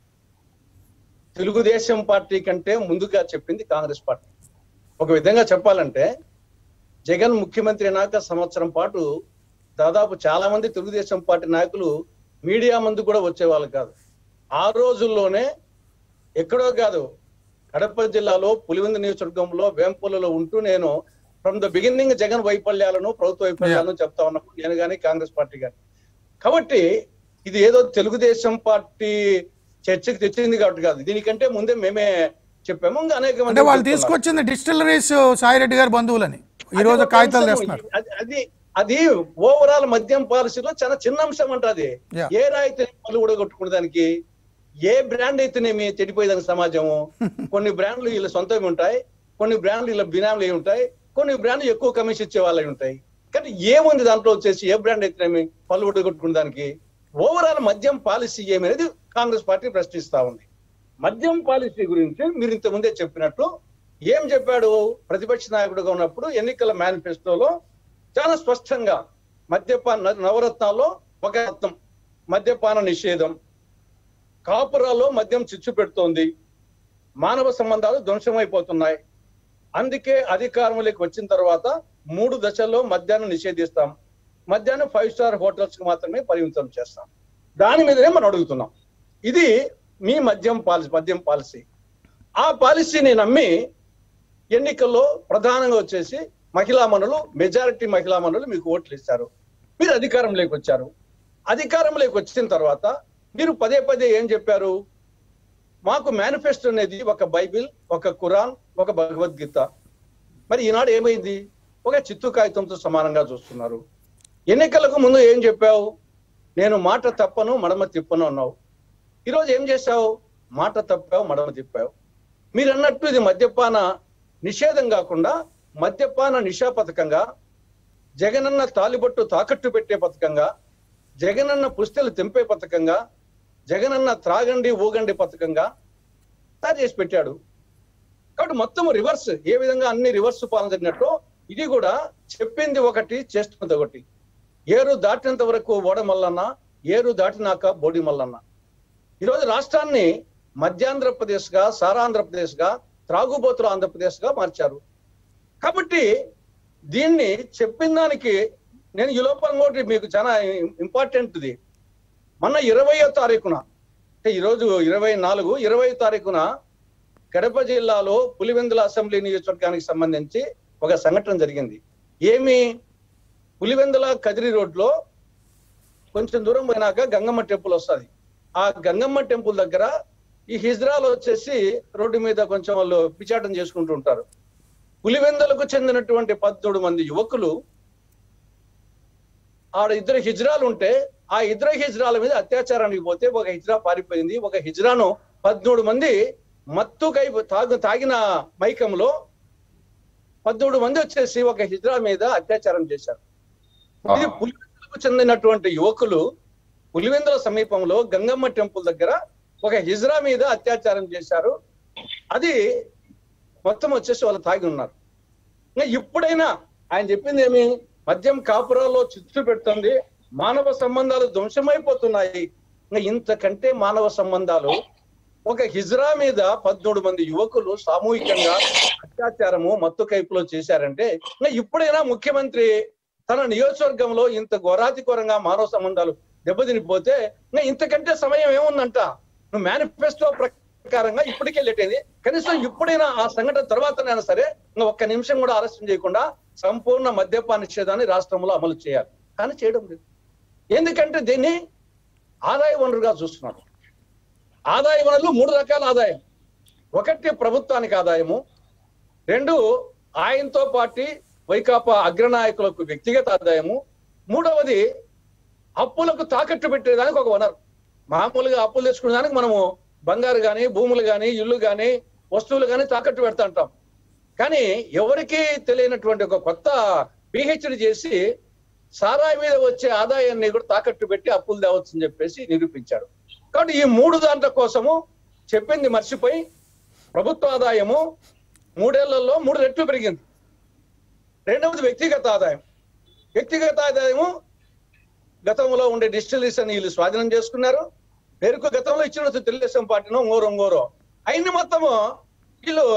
తెలుగుదేశం పార్టీ కంటే ముందుగా చెప్పింది కాంగ్రెస్ పార్టీ ఒక విధంగా చెప్పాలంటే జగన్ ముఖ్యమంత్రి అయినాక సంవత్సరం పాటు దాదాపు చాలా మంది తెలుగుదేశం పార్టీ నాయకులు మీడియా ముందు కూడా వచ్చేవాళ్ళు కాదు ఆ రోజుల్లోనే ఎక్కడో కాదు కడప జిల్లాలో పులివెందు నియోజకవర్గంలో వేంపల్లిలో ఉంటూ నేను ఫ్రమ్ ద బిగినింగ్ జగన్ వైఫల్యాలను ప్రభుత్వ వైఫల్యాలను చెప్తా ఉన్నప్పుడు నేను కానీ కాంగ్రెస్ పార్టీ కానీ కాబట్టి ఇది ఏదో తెలుగుదేశం పార్టీ చర్చకు తెచ్చింది కాబట్టి కాదు దీనికంటే ముందే మేమే చెప్పాము ఇంకా అనేక మంది అంటే వాళ్ళు చెప్తున్నారు. తీసుకొచ్చింది డిస్టిలరీస్ సాయిరెడ్డి గారి బంధువులని ఈ రోజు అది ఒక కాగితాలు అంశం. తెస్తున్నారు అది- అది అది ఓవరాల్ మద్యం పాలసీలో చాలా చిన్న అంశం అంటది Yeah. ఏ రాయితే పళ్ళు కూడా కొట్టుకునే దానికి ఏ బ్రాండ్ అయితేనేమి చెడిపోయేదానికి సమాజము కొన్ని బ్రాండ్లు వీళ్ళ సొంతవి ఉంటాయి కొన్ని బ్రాండ్లు వీళ్ళ బినాములు ఉంటాయి కొన్ని బ్రాండ్లు ఎక్కువ కమిషన్ ఇచ్చే వాళ్ళవి ఉంటాయి కానీ ఏముంది దాంట్లో వచ్చేసి ఏ బ్రాండ్ అయితేనేమి పళ్ళు కూడా కొట్టుకునే దానికి ఓవరాల్ మద్యం పాలసీ ఏమనేది కాంగ్రెస్ పార్టీ ప్రశ్నిస్తా ఉంది మద్యం పాలసీ గురించి మీరు ఇంత ముందే చెప్పినట్లు ఏం చెప్పాడు ప్రతిపక్ష నాయకుడిగా ఉన్నప్పుడు ఎన్నికల మేనిఫెస్టోలో చాలా స్పష్టంగా మద్యపాన నవరత్నాల్లో ఒక రత్నం మద్యపాన నిషేధం కాపురాల్లో మద్యం చిచ్చు పెడుతోంది మానవ సంబంధాలు ధ్వంసమైపోతున్నాయి అందుకే అధికారంలోకి వచ్చిన తర్వాత మూడు దశల్లో మద్యాన్ని నిషేధిస్తాం మద్యాన్ని ఫైవ్ స్టార్ హోటల్స్ కి మాత్రమే పరిమితం చేస్తాం దాని మీదనే మనం అడుగుతున్నాం ఇది మీ మద్యం పాలసీ మద్యం పాలసీ ఆ పాలసీని నమ్మి ఎన్నికల్లో ప్రధానంగా వచ్చేసి మహిళా మనులు మెజారిటీ మహిళా మనులు మీకు ఓట్లు ఇస్తారు మీరు అధికారంలోకి వచ్చారు అధికారంలోకి వచ్చిన తర్వాత మీరు పదే పదే ఏం చెప్పారు మాకు మేనిఫెస్టో అనేది ఒక బైబిల్ ఒక ఖురాన్ ఒక భగవద్గీత మరి ఈనాడు ఏమైంది ఒక చిత్తు కాగితంతో సమానంగా చూస్తున్నారు ఎన్నికలకు ముందు ఏం చెప్పావు నేను మాట తప్పను మడమ తిప్పను అన్నావు ఈరోజు ఏం చేశావు మాట తప్పావు మడమ తిప్పావు మీరు అన్నట్టు ఇది మద్యపాన నిషేధం కాకుండా మద్యపాన నిషా పథకంగా జగనన్న తాలిబొట్టు తాకట్టు పెట్టే పథకంగా జగనన్న పుస్తెలు తెంపే పథకంగా జగనన్న త్రాగండి ఊగండి పథకంగా తయారు చేసి పెట్టాడు కాబట్టి మొత్తం రివర్స్ ఏ విధంగా అన్ని రివర్స్ పాలన జరిగినట్టు ఇది కూడా చెప్పింది ఒకటి చేస్తున్నది ఒకటి ఏరు దాటినంత వరకు ఓడ మల్లన్న ఏరు దాటినాక బోడి మల్లన్న ఈరోజు రాష్ట్రాన్ని మధ్యాంధ్రప్రదేశ్ గా సారాంధ్రప్రదేశ్ గా త్రాగుబోతుల ఆంధ్రప్రదేశ్ గా మార్చారు కాబట్టి దీన్ని చెప్పిన దానికి నేను ఈ లోపల ఇంకోటి మీకు చాలా ఇంపార్టెంట్ది మొన్న ఇరవయో తారీఖున అంటే ఈరోజు ఇరవై నాలుగు ఇరవై తారీఖున కడప జిల్లాలో పులివెందుల అసెంబ్లీ నియోజకవర్గానికి సంబంధించి ఒక సంఘటన జరిగింది ఏమి పులివెందుల కదిరి రోడ్లో కొంచెం దూరం పోయినాక గంగమ్మ టెంపుల్ వస్తుంది ఆ గంగమ్మ టెంపుల్ దగ్గర ఈ హిజ్రాలు వచ్చేసి రోడ్డు మీద కొంచెం వాళ్ళు పిచాటం చేసుకుంటూ ఉంటారు పులివెందులకు చెందినటువంటి పద్దెనిమిది మంది యువకులు ఆడ ఇద్దరు హిజ్రాలు ఉంటే ఆ ఇద్దరు హిజ్రాల మీద అత్యాచారానికి పోతే ఒక హిజ్రా పారిపోయింది ఒక హిజ్రాను పద్మూడు మంది మత్తు కై తాగు తాగిన మైకంలో పద్మూడు మంది వచ్చేసి ఒక హిజ్రా మీద అత్యాచారం చేశారు ఇది పులివెందులకు చెందినటువంటి యువకులు పులివెందుల సమీపంలో గంగమ్మ టెంపుల్ దగ్గర ఒక హిజ్రా మీద అత్యాచారం చేశారు అది మొత్తం వచ్చేసి వాళ్ళు తాగి ఉన్నారు ఇంకా ఇప్పుడైనా ఆయన చెప్పింది ఏమి మద్యం కాపురాల్లో చిచ్చు పెడుతుంది మానవ సంబంధాలు ధ్వంసమైపోతున్నాయి ఇంకా ఇంతకంటే మానవ సంబంధాలు ఒక హిజ్రా మీద పద్మూడు మంది యువకులు సామూహికంగా అత్యాచారము మత్తు కైపులో చేశారంటే ఇంకా ఇప్పుడైనా ముఖ్యమంత్రి తన నియోజకవర్గంలో ఇంత ఘోరాతి ఘోరంగా మానవ సంబంధాలు దెబ్బతినిపోతే ఇంకా ఇంతకంటే సమయం ఏముందంట నువ్వు మేనిఫెస్టో ప్రకారంగా ఇప్పటికే లేట్ అయింది కనీసం ఇప్పుడైనా ఆ సంఘటన తర్వాతనైనా సరే ఇంకా ఒక్క నిమిషం కూడా ఆలస్యం చేయకుండా సంపూర్ణ మద్యపాన నిషేధాన్ని రాష్ట్రంలో అమలు చేయాలి కానీ చేయడం లేదు ఎందుకంటే దీన్ని ఆదాయ వనరుగా చూస్తున్నారు ఆదాయ వనరులు మూడు రకాల ఆదాయం ఒకటి ప్రభుత్వానికి ఆదాయము రెండు ఆయనతో పాటి వైకాపా అగ్రనాయకులకు వ్యక్తిగత ఆదాయము మూడవది అప్పులకు తాకట్టు పెట్టేదానికి ఒక వనరు మామూలుగా అప్పులు తెచ్చుకునే దానికి మనము బంగారు కానీ భూములు కానీ ఇల్లు కానీ వస్తువులు కానీ తాకట్టు పెడతా ఉంటాం కానీ ఎవరికీ తెలియనటువంటి ఒక కొత్త పిహెచ్డి చేసి సారాయి మీద వచ్చే ఆదాయాన్ని కూడా తాకట్టు పెట్టి అప్పులు తేవచ్చని చెప్పేసి నిరూపించాడు కాబట్టి ఈ మూడు దాంట్ల కోసము చెప్పింది మర్చిపోయి ప్రభుత్వ ఆదాయము మూడేళ్లలో మూడు రెట్లు పెరిగింది రెండవది వ్యక్తిగత ఆదాయం వ్యక్తిగత ఆదాయము గతంలో ఉండే డిస్టిలరీస్ అని వీళ్ళు స్వాధీనం చేసుకున్నారు పేరుకు గతంలో ఇచ్చిన తెలుగుదేశం పార్టీనో ఇంగోరో ఇంగోరో అయిన మొత్తము వీళ్ళు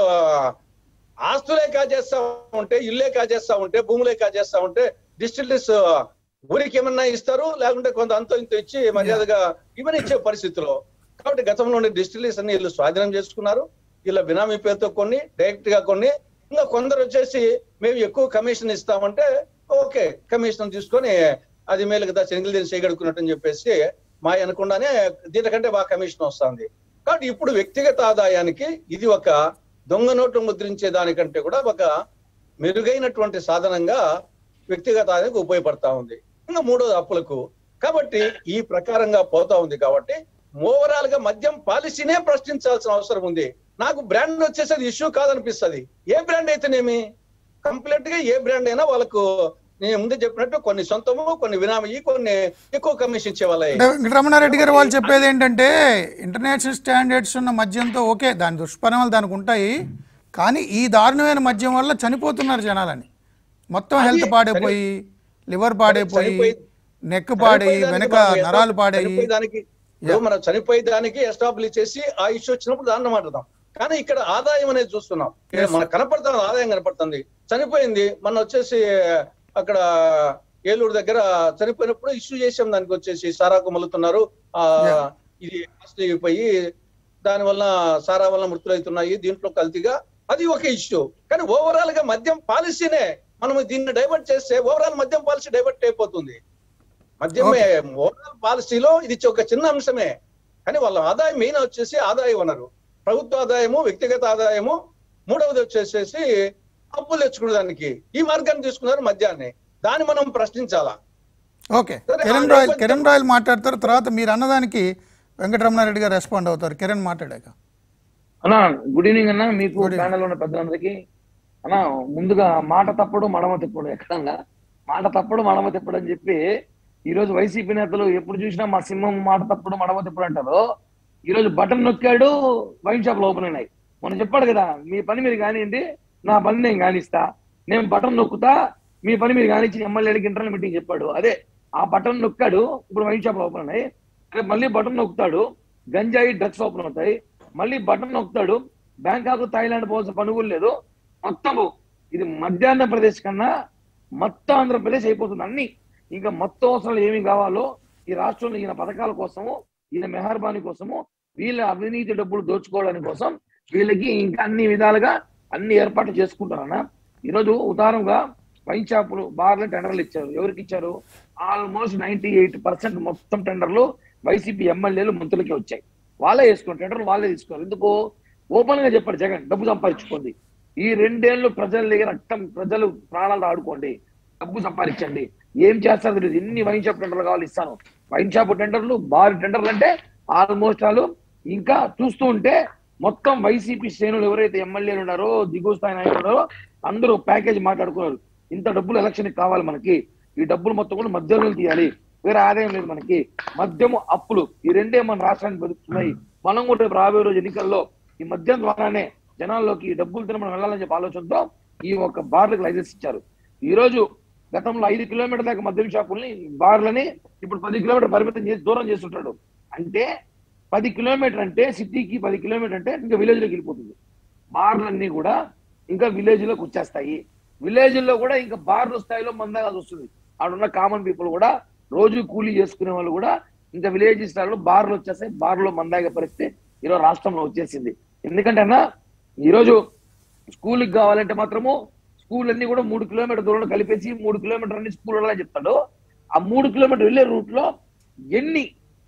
ఆస్తులే కాజేస్తా ఉంటే ఇల్లే కాజేస్తా ఉంటే భూములే కాజేస్తా ఉంటే డిస్టిలరీస్ ఊరికి ఏమన్నా ఇస్తారు లేకుంటే కొంత అంతో ఇంత ఇచ్చి మర్యాదగా ఇవన్నీ ఇచ్చే పరిస్థితిలో కాబట్టి గతంలో ఉండే డిస్టిలరీస్ అన్ని వీళ్ళు స్వాధీనం చేసుకున్నారు వీళ్ళ బినామీ పేరుతో కొన్ని డైరెక్ట్ గా కొన్ని ఇంకా కొందరు వచ్చేసి మేము ఎక్కువ కమిషన్ ఇస్తామంటే ఓకే కమిషన్ తీసుకొని అది మేలు కదా శనిగిలి దీన్ని చేయగడుకున్నట్టు అని చెప్పేసి మా అనకుండానే దీనికంటే బాగా కమిషన్ వస్తుంది కాబట్టి ఇప్పుడు వ్యక్తిగత ఆదాయానికి ఇది ఒక దొంగ నోట్లు ముద్రించే దానికంటే కూడా ఒక మెరుగైనటువంటి సాధనంగా వ్యక్తిగత ఆదాయానికి ఉపయోగపడతా ఉంది ఇంకా మూడోది అప్పులకు కాబట్టి ఈ ప్రకారంగా పోతా ఉంది కాబట్టి ఓవరాల్ గా మద్యం పాలసీనే ప్రశ్నించాల్సిన అవసరం ఉంది నాకు బ్రాండ్ వచ్చేసరి ఇష్యూ కాదనిపిస్తది ఏ బ్రాండ్ అయితేనేమి కంప్లీట్ గా ఏ బ్రాండ్ అయినా వాళ్ళకు నేను ముందే చెప్పినట్టు కొన్ని సొంతము కొన్ని వినామీ కొన్ని ఎక్కువ కమిషన్ ఇచ్చే వాళ్ళే అంటే వెంకటరమణారెడ్డి గారు వాళ్ళు చెప్పేది ఏంటంటే ఇంటర్నేషనల్ స్టాండర్డ్స్ ఉన్న మద్యంతో ఓకే దాని దుష్పరిణామాలు దానికి ఉంటాయి కానీ ఈ దారుణమైన మద్యం వల్ల చనిపోతున్నారు జనాలని మొత్తం హెల్త్ పాడైపోయి లివర్ పాడైపోయి చనిపోయి- నెక్ పాడయి చనిపోయేదానికి వెనక మనం నరాలు పాడయి చనిపోయేదానికి ఇప్పుడు మనం చనిపోయేదానికి ఎస్టాబ్లిష్ చేసి ఆ ఇష్యూ వచ్చినప్పుడు దాన్ని మాట్లాడదాం కానీ ఇక్కడ ఆదాయం అనేది చూస్తున్నాం ఇక్కడ మనకు కనపడుతున్న ఆదాయం కనపడుతుంది చనిపోయింది మన వచ్చేసి అక్కడ ఏలూరు దగ్గర చనిపోయినప్పుడు ఇష్యూ చేసాం దానికి వచ్చేసి సారాకు మలుతున్నారు ఆ Yeah. ఇది కాస్ట్లీ అయిపోయి దాని వల్ల సారా వల్ల మృతులవుతున్నాయి దీంట్లో కల్తీగా అది ఒక ఇష్యూ కానీ ఓవరాల్ గా మద్యం పాలసీనే మనం దీన్ని డైవర్ట్ చేస్తే ఓవరాల్ మద్యం పాలసీ డైవర్ట్ అయిపోతుంది మద్యమే ఓవరాల్ పాలసీలో ఇది ఒక చిన్న అంశమే కానీ వాళ్ళ ఆదాయం మెయిన్ వచ్చేసి ఆదాయ వనరు ప్రభుత్వ ఆదాయము వ్యక్తిగత ఆదాయము మూడవది వచ్చేసేసి అప్పులు తెచ్చుకునే దానికి ఈ మార్గాన్ని తీసుకున్నారు మద్యాన్ని దాన్ని మనం ప్రశ్నించాలా ఓకే సరే, కిరణ్ ఆ రాయల్ నేపథ్యం- కిరణ్ రాయల్ మాట్లాడతారు తర్వాత మీరు అన్నదానికి వెంకటరమణారెడ్డి గారు రెస్పాండ్ అవుతారు కిరణ్ మాట్లాడాక అన్నా గుడ్ ఈవినింగ్ అన్న మీకు Good evening. ప్యానల్ ఉన్న పెద్దలందరికీ అన్న ముందుగా మాట తప్పడు మడమ తిప్పడు ఎక్కడన్నా మాట తప్పడు మడమ తిప్పడు అని చెప్పి ఈ రోజు వైసీపీ నేతలు ఎప్పుడు చూసినా మా సింహం మాట తప్పడు మడమ తిప్పడు అంటారు ఈ రోజు బటన్ నొక్కాడు వైన్ షాప్లు ఓపెన్ అయినాయి మనం చెప్పాడు కదా మీ పని మీరు కానివ్వండి నా పని నేను కానిస్తా నేను బటన్ నొక్కుతా మీ పని మీరు కానిచ్చి ఎమ్మెల్యేలకి ఇంటర్నల్ మీటింగ్ చెప్పాడు అదే ఆ బటన్ నొక్కాడు ఇప్పుడు వైన్ షాప్లు ఓపెన్ ఉన్నాయి రేపు మళ్ళీ బటన్ నొక్కుతాడు గంజాయి డ్రగ్స్ ఓపెన్ అవుతాయి మళ్ళీ బటన్ నొక్కుతాడు బ్యాంకాక్ థాయిలాండ్ పోవాల్సిన పని కూడా లేదు మొత్తము ఇది మధ్యాహ్న ప్రదేశ్ కన్నా మొత్తం ఆంధ్రప్రదేశ్ అయిపోతుంది అన్ని ఇంకా మొత్తం అవసరాలు ఏమి కావాలో ఈ రాష్ట్రంలో ఈయన పథకాల కోసము ఈయన మెహర్బానీ కోసము వీళ్ళ అవినీతి డబ్బులు దోచుకోవడానికి కోసం వీళ్ళకి ఇంకా అన్ని విధాలుగా అన్ని ఏర్పాట్లు చేసుకుంటారన్న ఈరోజు ఉదాహరణగా వైన్ షాపులు బార్లు టెండర్లు ఇచ్చారు ఎవరికి ఇచ్చారు ఆల్మోస్ట్ నైన్టీ ఎయిట్ పర్సెంట్ మొత్తం టెండర్లు వైసీపీ ఎమ్మెల్యేలు మంత్రులకే వచ్చాయి వాళ్ళే వేసుకున్నారు టెండర్లు వాళ్ళే తీసుకున్నారు ఎందుకు ఓపెన్ గా చెప్పాడు జగన్ డబ్బు సంపాదించుకోండి ఈ రెండేళ్లు ప్రజల దగ్గర రక్తం ప్రజలు ప్రాణాలు ఆడుకోండి డబ్బు సంపాదించండి ఏం చేస్తారు తెలియదు ఎన్ని వైన్ షాప్ టెండర్లు కావాలి ఇస్తాను వైన్ షాప్ టెండర్లు బార్ టెండర్లు అంటే ఆల్మోస్ట్ వాళ్ళు ఇంకా చూస్తూ ఉంటే మొత్తం వైసీపీ శ్రేణులు ఎవరైతే ఎమ్మెల్యేలు ఉన్నారో దిగువ స్థాయి నాయకులు ఉన్నారో అందరూ ప్యాకేజ్ మాట్లాడుకున్నారు ఇంత డబ్బులు ఎలక్షన్ కావాలి మనకి ఈ డబ్బులు మొత్తం కూడా మద్యం తీయాలి వేరే ఆదాయం లేదు మనకి మద్యము అప్పులు ఈ రెండే మన రాష్ట్రానికి బతుకుతున్నాయి మనం కూడా రేపు రాబోయే రోజు ఎన్నికల్లో ఈ మద్యం ద్వారానే జనాల్లోకి ఈ డబ్బులు తిన మనం వెళ్ళాలని చెప్పి ఆలోచనతో ఈ ఒక బార్లకు లైసెన్స్ ఇచ్చారు ఈ రోజు గతంలో ఐదు కిలోమీటర్ దాకా మద్యం షాపుల్ని బార్లని ఇప్పుడు పది కిలోమీటర్ పరిమితం చేసి దూరం చేస్తుంటాడు అంటే పది కిలోమీటర్ అంటే సిటీకి పది కిలోమీటర్ అంటే ఇంకా విలేజ్ లోకి వెళ్ళిపోతుంది బార్లన్నీ కూడా ఇంకా విలేజ్ లోకి వచ్చేస్తాయి విలేజ్ లో కూడా ఇంకా బార్ల స్థాయిలో మందాగా వస్తుంది ఆడున్న కామన్ పీపుల్ కూడా రోజు కూలీ చేసుకునే వాళ్ళు కూడా ఇంకా విలేజ్ స్థాయిలో బార్లు వచ్చేస్తాయి బార్లో మందాగే పరిస్థితి ఈరోజు రాష్ట్రంలో వచ్చేసింది ఎందుకంటే అన్న ఈరోజు స్కూల్కి కావాలంటే మాత్రము స్కూల్ అన్ని కూడా మూడు కిలోమీటర్ దూరంలో కలిపేసి మూడు కిలోమీటర్ అన్ని స్కూల్ వెళ్ళాలని చెప్తాడు ఆ మూడు కిలోమీటర్ వెళ్ళే రూట్ లో ఎన్ని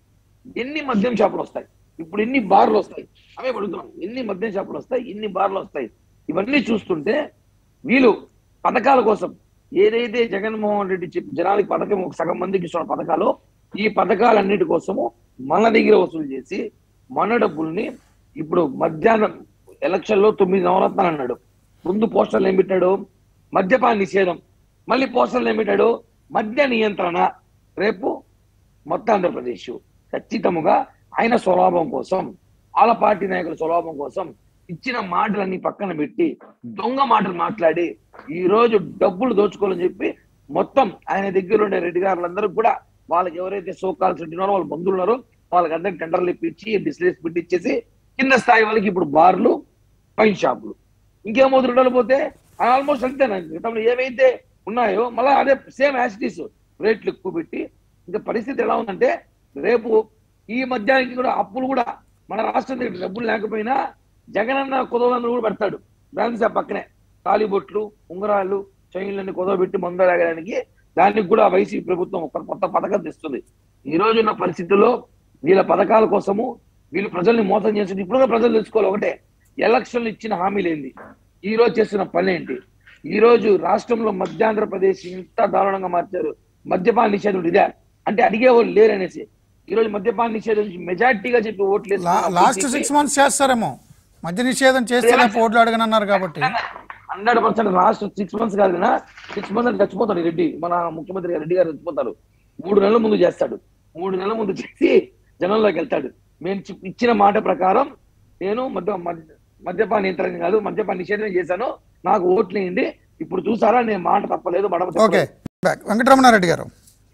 ఎన్ని మద్యం షాపులు వస్తాయి ఇప్పుడు ఎన్ని బార్లు వస్తాయి అవే అడుగుతున్నాం ఎన్ని మద్యం షాపులు వస్తాయి ఎన్ని బార్లు వస్తాయి ఇవన్నీ చూస్తుంటే వీళ్ళు పథకాల కోసం ఏదైతే జగన్మోహన్ రెడ్డి చెప్పి జనాలకి పథకం ఒక సగం మందికి ఇస్తున్న పథకాలు ఈ పథకాలన్నిటి కోసము మన దగ్గర వసూలు చేసి మన డబ్బుల్ని ఇప్పుడు మధ్యాహ్నం ఎలక్షన్ లో తొమ్మిది నవరత్నాలు అన్నాడు ముందు పోస్టర్లు ఏం పెట్టాడు మద్యపాన నిషేధం మళ్ళీ పోస్టర్లు ఏం పెట్టాడు మద్య నియంత్రణ రేపు మొత్తం ఆంధ్రప్రదేశ్ ఖచ్చితముగా ఆయన స్వలాభం కోసం వాళ్ళ పార్టీ నాయకుల స్వలాభం కోసం ఇచ్చిన మాటలన్నీ పక్కన పెట్టి దొంగ మాటలు మాట్లాడి ఈ రోజు డబ్బులు దోచుకోవాలని చెప్పి మొత్తం ఆయన దగ్గర ఉండే రెడ్డి గారులందరూ కూడా వాళ్ళకి ఎవరైతే సోకాల్సి ఉంటున్నారో వాళ్ళ బంధువులు ఉన్నారో వాళ్ళకి అందరికి టెండర్లు ఇప్పించి డిస్లేస్ పెట్టి ఇచ్చేసి కింద స్థాయి వాళ్ళకి ఇప్పుడు బార్లు వైన్ షాపులు ఇంకేం వదులుడాలి పోతే ఆల్మోస్ట్ అంతేనండి గతంలో ఏవైతే ఉన్నాయో మళ్ళీ అదే సేమ్ యాసిటీస్ రేట్లు ఎక్కువ పెట్టి ఇంకా పరిస్థితి ఎలా ఉందంటే రేపు ఈ మధ్యానికి కూడా అప్పులు కూడా మన రాష్ట్రం దగ్గర డబ్బులు లేకపోయినా జగనన్న కుదవలను కూడా పెడతాడు బ్రాండ్ షాప్ పక్కనే తాలిబొట్లు ఉంగరాలు చైన్లన్నీ కుదవబెట్టి మందు తాగడానికి దానికి కూడా వైసీపీ ప్రభుత్వం ఒక కొత్త పథకం తెస్తుంది ఈ రోజు ఉన్న పరిస్థితుల్లో వీళ్ళ పథకాల కోసము వీళ్ళు ప్రజల్ని మోసం చేస్తుంది ఇప్పుడు కూడా ప్రజలు తెలుసుకోవాలి ఒకటే ఎలక్షన్లు ఇచ్చిన హామీలు ఏంది ఈ రోజు చేస్తున్న పని ఏంటి ఈ రోజు రాష్ట్రంలో మధ్యాంధ్రప్రదేశ్ ఇంత దారుణంగా మార్చారు మద్యపాన నిషేధం ఇదే అంటే అడిగేవాళ్ళు లేరు అనేసి ఈ రోజు మద్యపాన నిషేధం మెజార్టీగా చెప్పి ఓట్లు లాస్ట్ సిక్స్ మంత్స్ చేస్తారేమో మద్య నిషేధం చేస్తే ఓట్లు అడగనన్నారు కాబట్టి hundred percent last six months కాదు కదా సిక్స్ మంత్స్ చచ్చిపోతాడు ఈ రెడ్డి మన ముఖ్యమంత్రి గారు రెడ్డి గారు చచ్చిపోతారు మూడు నెలల ముందు చేస్తాడు మూడు నెలల ముందు చేసి జనంలోకి వెళ్తాడు మేము చి- ఇచ్చిన మాట ప్రకారం నేను మద్య మద్య- మద్యపాన నియంత్రణ కాదు మద్యపాన నిషేధం చేశాను నాకు ఓట్లు వేయండి ఇప్పుడు చూసారా నేను మాట తప్పలేదు మడమ ఓకే తప్పలేదు. బ్యాక్ వెంకటరమణారెడ్డి గారు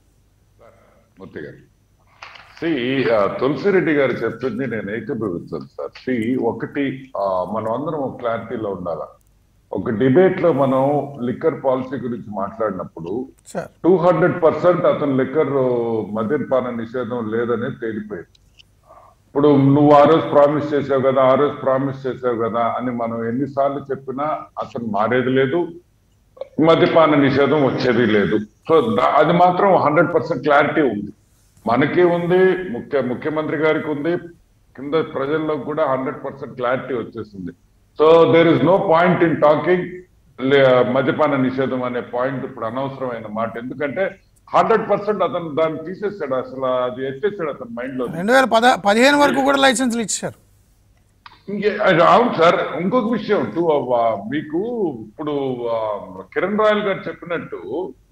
మూర్తి గారు సి తులసిరెడ్డి గారు చెప్తుంది నేను ఏకీభవిస్తాను సార్ సి ఒకటి ఆ, మనం అందరం ఒక క్లారిటీలో ఉండాల ఒక డిబేట్ లో మనం లిక్కర్ పాలసీ గురించి మాట్లాడినప్పుడు సార్ టూ హండ్రెడ్ పర్సెంట్ అతను లిక్కర్ మద్యపాన నిషేధం లేదనే తేలిపోయింది ఇప్పుడు నువ్వు ఆ రోజు ప్రామిస్ చేసావు కదా ఆ రోజు ప్రామిస్ చేసావు కదా అని మనం ఎన్నిసార్లు చెప్పినా అతను మారేది లేదు మద్యపాన నిషేధం వచ్చేది లేదు సో దా- అది మాత్రం హండ్రెడ్ పర్సెంట్ క్లారిటీ ఉంది మనకి ఉంది ముఖ్య ముఖ్యమంత్రి గారికి ఉంది కింద ప్రజల్లో కూడా హండ్రెడ్ పర్సెంట్ క్లారిటీ వచ్చేసింది so there is no point in talking మద్యపాన నిషేధం అనే పాయింట్ ఇప్పుడు అనవసరమైన మాట ఎందుకంటే హండ్రెడ్ పర్సెంట్ అతను దాన్ని తీసేసాడు అసలు అది ఎత్తేసాడు అతని మైండ్ లో రెండు వేల పద పదిహేను వరకు కూడా లైసెన్సులు ఇచ్చారు ఇంకే అది అవును సార్ ఇంకొక విషయం టూ మీకు ఇప్పుడు ఆ, కిరణ్ రాయల్ గారు చెప్పినట్టు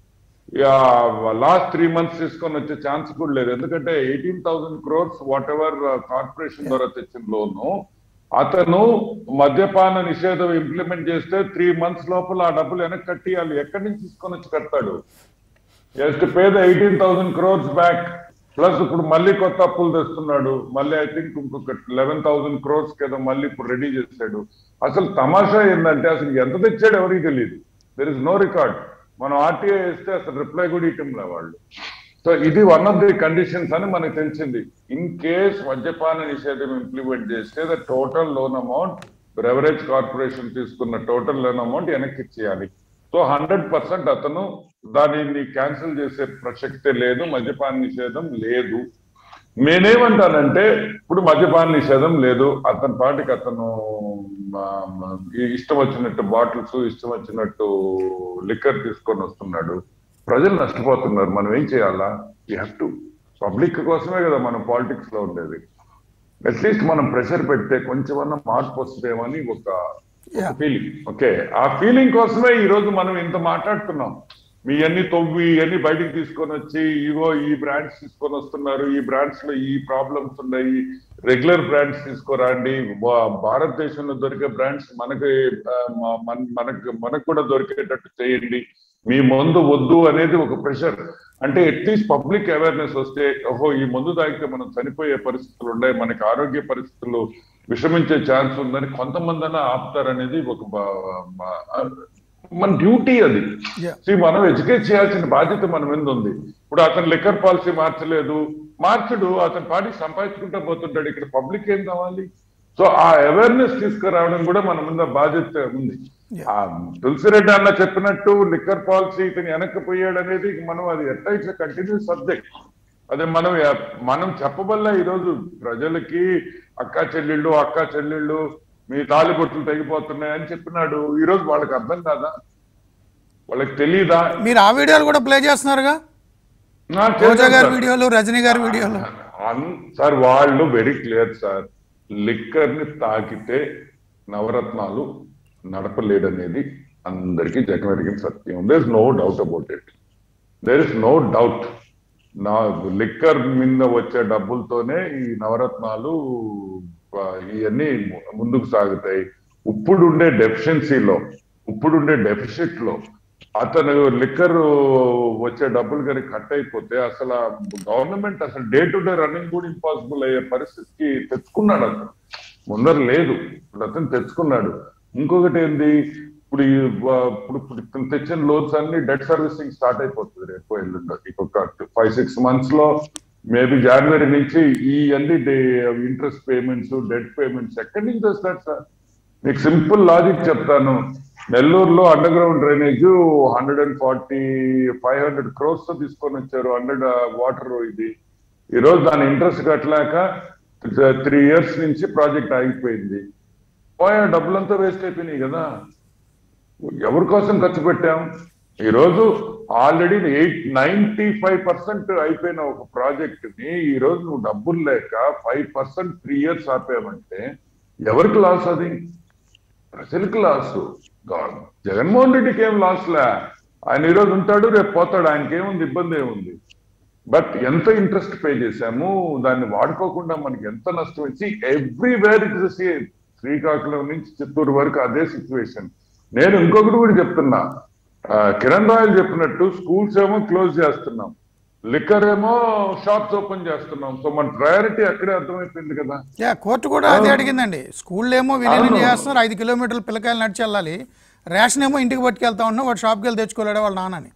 లాస్ట్ త్రీ మంత్స్ తీసుకొని వచ్చే ఛాన్స్ కూడా లేదు ఎందుకంటే eighteen thousand crores whatever corporation ద్వారా తెచ్చిన లోను అతను మద్యపాన నిషేధం ఇంప్లిమెంట్ చేస్తే త్రీ మంత్స్ లోపల ఆ డబ్బులు వెనక్కి కట్టియాలి ఎక్కడి నుంచి తీసుకొని వచ్చి కడతాడు just pay the eighteen thousand crores back plus ఇప్పుడు మళ్ళీ కొత్త అప్పులు తెస్తున్నాడు మళ్ళీ ఐ థింక్ ఇంకొక లెవెన్ థౌసండ్ క్రోర్స్ కదా మళ్ళీ ఇప్పుడు రెడీ చేశాడు అసలు తమాషా ఏంటంటే అసలు ఎంత తెచ్చాడు ఎవరికి తెలియదు దెర్ ఇస్ నో రికార్డ్ మనం ఆర్టీఐ ఇస్తే అసలు రిప్లై కూడా ఇవ్వటంలే వాళ్ళు సో ఇది వన్ ఆఫ్ ది కండిషన్స్ అని మనకు తెలిసింది ఇన్ కేస్ మద్యపాన నిషేధం ఇంప్లిమెంట్ చేస్తే the total loan amount beverage corporation తీసుకున్న టోటల్ లోన్ అమౌంట్ వెనక్కి ఇచ్చేయాలి సో హండ్రెడ్ పర్సెంట్ అతను దానిని క్యాన్సిల్ చేసే ప్రసక్తే లేదు మద్యపాన నిషేధం లేదు నేనేమంటానంటే ఇప్పుడు మద్యపాన నిషేధం లేదు అతని పాటికి అతను ఆ, ఈ ఇష్టం వచ్చినట్టు బాటిల్స్ ఇష్టం వచ్చినట్టు లిక్కర్ తీసుకొని వస్తున్నాడు ప్రజలు నష్టపోతున్నారు మనం ఏం చేయాలా యూ హ్యావ్ టు పబ్లిక్ కోసమే కదా మనం పాలిటిక్స్ లో ఉండేది అట్లీస్ట్ మనం ప్రెషర్ పెడితే కొంచెమన్నా మార్పు వస్తుందేమని ఒక Yeah. ఫీలింగ్ ఓకే ఆ ఫీలింగ్ కోసమే ఈ రోజు మనం ఇంత మాట్లాడుతున్నాం మీ అన్ని తవ్వి అన్ని బయటికి తీసుకొని వచ్చి ఇగో ఈ బ్రాండ్స్ తీసుకొని వస్తున్నారు ఈ బ్రాండ్స్ లో ఈ ప్రాబ్లమ్స్ ఉన్నాయి రెగ్యులర్ బ్రాండ్స్ తీసుకురండి భా- భారతదేశంలో దొరికే బ్రాండ్స్ మనకి ఆ, మ- మన- మనకు మనకు కూడా దొరికేటట్టు చేయండి మీ మందు వద్దు అనేది ఒక ప్రెషర్ అంటే అట్లీస్ట్ పబ్లిక్ అవేర్నెస్ వస్తే ఓహో ఈ మందు తాగితే మనం చనిపోయే పరిస్థితులు ఉన్నాయి మనకి ఆరోగ్య పరిస్థితులు విషమించే ఛాన్స్ ఉందని కొంతమంది ఆపుతారనేది ఒక బా- బా- మన డ్యూటీ అది Yeah. See, మనం ఎడ్యుకేట్ చేయాల్సిన బాధ్యత మన మీద ఉంది ఇప్పుడు అతను లిక్కర్ పాలసీ మార్చలేదు మార్చడు అతని పార్టీ సంపాదించుకుంటా పోతుంటాడు ఇక్కడ పబ్లిక్ ఏం కావాలి సో ఆ అవేర్నెస్ తీసుకురావడం కూడా మన మీద బాధ్యత ఉంది Yeah. ఆ తులసిరెడ్డి అన్న చెప్పినట్టు లిక్కర్ పాలసీ ఇతను వెనక్కిపోయాడు అనేది మనం అది ఎట్లా ఇట్స్ కంటిన్యూస్ సబ్జెక్ట్ అదే మనం ఎ- మనం చెప్పబల్ల ఈరోజు ప్రజలకి అక్క చెల్లెళ్ళు అక్క చెల్లెళ్ళు మీ తాలిబొట్లు తెగిపోతున్నాయి అని చెప్పినాడు ఈ రోజు వాళ్ళకి అర్థం కాదా వాళ్ళకి తెలియదా మీరు ఆ వీడియోలు కూడా ప్లే చేస్తున్నారుగా నా రోజా చేశాను గారి సార్. వీడియోలు రజనీ గారి వీడియోలు అన్- సార్ వాళ్ళు వెరీ క్లియర్ సార్ లిక్కర్ ని తాకితే నవరత్నాలు నడపలేడనేది అందరికీ జగమెరిగిన సత్యం there is no doubt about it there is no doubt నా లిక్కర్ మీద వచ్చే డబ్బులతోనే ఈ నవరత్నాలు ఆ, ఇవన్నీ ము- ముందుకు సాగుతాయి ఇప్పుడుండే డెఫిషియన్సీలో ఇప్పుడుండే డెఫిసిట్ లో అతను లిక్కర్ వచ్చే డబ్బులు కానీ కట్ అయిపోతే అసలు గవర్నమెంట్ అసలు డే టు డే రన్నింగ్ కూడా ఇంపాసిబుల్ అయ్యే పరిస్థితికి తెచ్చుకున్నాడు అతను ముందర లేదు ఇప్పుడు అతను తెచ్చుకున్నాడు ఇంకొకటి ఏంది ఇప్పుడు ఈ వా- ఇప్పుడు ఇప్పుడు ఇతను తెచ్చిన లోన్స్ అన్ని డెట్ సర్వీసింగ్ స్టార్ట్ అయిపోతుంది రేపు ఎల్లుండో ఇంకొక ఫైవ్ సిక్స్ మంత్స్ లో మేబీ జనవరి నుంచి ఈ అన్ని ఇంట్రెస్ట్ పేమెంట్స్ డెట్ పేమెంట్స్ ఎక్కడి నుంచి వస్తారు సార్ మీకు సింపుల్ లాజిక్ చెప్తాను నెల్లూరులో underground drainage hundred and forty five hundred crores తో తీసుకొని వచ్చారు హండ్రెడ్ వాటర్ ఇది ఈ రోజు దాని ఇంట్రెస్ట్ కట్టలేక త్రీ ఇయర్స్ నుంచి ప్రాజెక్ట్ ఆగిపోయింది పోయా డబ్బులంతా వేస్ట్ అయిపోయినాయి కదా ఎవరి కోసం ఖర్చు పెట్టాం ఈ రోజు already eight ninety five percent అయిపోయిన ఒక ప్రాజెక్ట్ ని ఈ రోజు నువ్వు డబ్బులు లేక ఫైవ్ పర్సెంట్ త్రీ ఇయర్స్ ఆపామంటే ఎవరికి లాస్ అది ప్రజలకు లాస్ జగన్మోహన్ రెడ్డికి ఏం లాస్ లే ఆయన ఈ రోజు ఉంటాడు రేపు పోతాడు ఆయనకి ఏముంది ఇబ్బంది ఏముంది బట్ ఎంత ఇంట్రెస్ట్ పే చేశాము దాన్ని వాడుకోకుండా మనకి ఎంత నష్టం వచ్చి ఎవ్రీవేర్ ఇట్ ఇస్ శ్రీకాకుళం నుంచి చిత్తూరు వరకు అదే సిచ్యువేషన్ నేను ఇంకొకటి కూడా చెప్తున్నా ఆ, కిరణ్ రాయల్ చెప్పినట్టు స్కూల్స్ ఏమో క్లోజ్ చేస్తున్నాం లిక్కర్ ఏమో షాప్స్ ఓపెన్ చేస్తున్నాం సో మన ప్రయారిటీ అక్కడే అర్థమైపోయింది కదా యా కోర్టు కూడా అదే అడిగిందండి స్కూల్లో ఏమో విలీనం అవును. చేస్తున్నారు ఐదు కిలోమీటర్లు పిల్లకాయలు నడిచి వెళ్ళాలి రేషన్ ఏమో ఇంటికి పట్టుకెళ్తా ఉన్నా వాడు షాప్కి వెళ్ళి తెచ్చుకోలేడు వాళ్ళ నాన్నని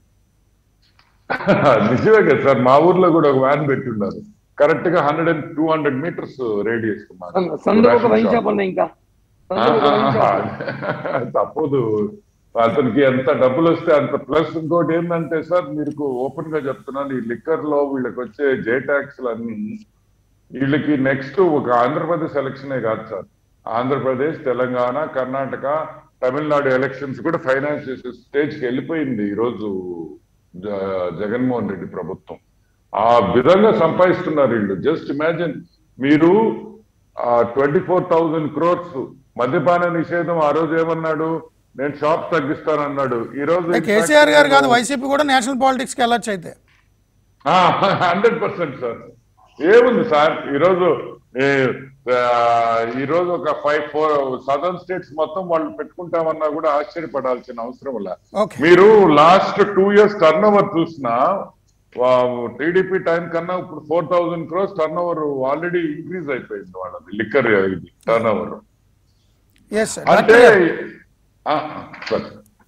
నిజమే కదా సార్ మా ఊర్లో కూడా ఒక వ్యాన్ పెట్టున్నారు కరెక్ట్ గా hundred and two hundred meters radius సందులో ఒక వైన్ షాప్ ఉంది ఇంకా సందులో ఒక వైన్ షాప్ తప్పదు అతనికి ఎంత డబ్బులు వస్తే అంత ప్లస్ ఇంకోటి ఏంటంటే సార్ మీకు ఓపెన్ గా చెప్తున్నాను ఈ లిక్కర్ లో వీళ్ళకి వచ్చే జే ట్యాక్స్ అన్ని వీళ్ళకి నెక్స్ట్ ఒక ఆంధ్రప్రదేశ్ ఎలక్షనే కాదు సార్ ఆంధ్రప్రదేశ్ తెలంగాణ కర్ణాటక తమిళనాడు ఎలక్షన్స్ కూడా ఫైనాన్స్ చేసే స్టేజ్ కి వెళ్ళిపోయింది ఈ రోజు జ- జగన్మోహన్ రెడ్డి ప్రభుత్వం ఆ విధంగా సంపాదిస్తున్నారు వీళ్ళు జస్ట్ ఇమాజిన్ మీరు ట్వంటీ ఫోర్ థౌజండ్ క్రోర్స్ మద్యపాన నిషేధం ఆ రోజు ఏమన్నాడు నేను షాప్ తగ్గిస్తానన్నాడు ఈ రోజు కేసీఆర్ గారు కాదు వైసీపీ కూడా నేషనల్ పాలిటిక్స్కి వెళ్ళొచ్చు అయితే హండ్రెడ్ పర్సెంట్ సార్ ఏముంది సార్ ఈరోజు ఏ- ఆ, ఈ రోజు ఒక ఫైవ్ ఫోర్ సదర్న్ స్టేట్స్ మొత్తం వాళ్ళు పెట్టుకుంటామన్నా కూడా ఆశ్చర్యపడాల్సిన అవసరం లే ఓకే మీరు last two years turn over చూసినా టీడీపీ టైం కన్నా ఇప్పుడు four thousand crores turn over already increase అయిపోయింది వాళ్ళది లిక్కర్ ఇది టర్న్ ఓవర్ ఎస్ అంటే డాక్టర్ ఆ, సార్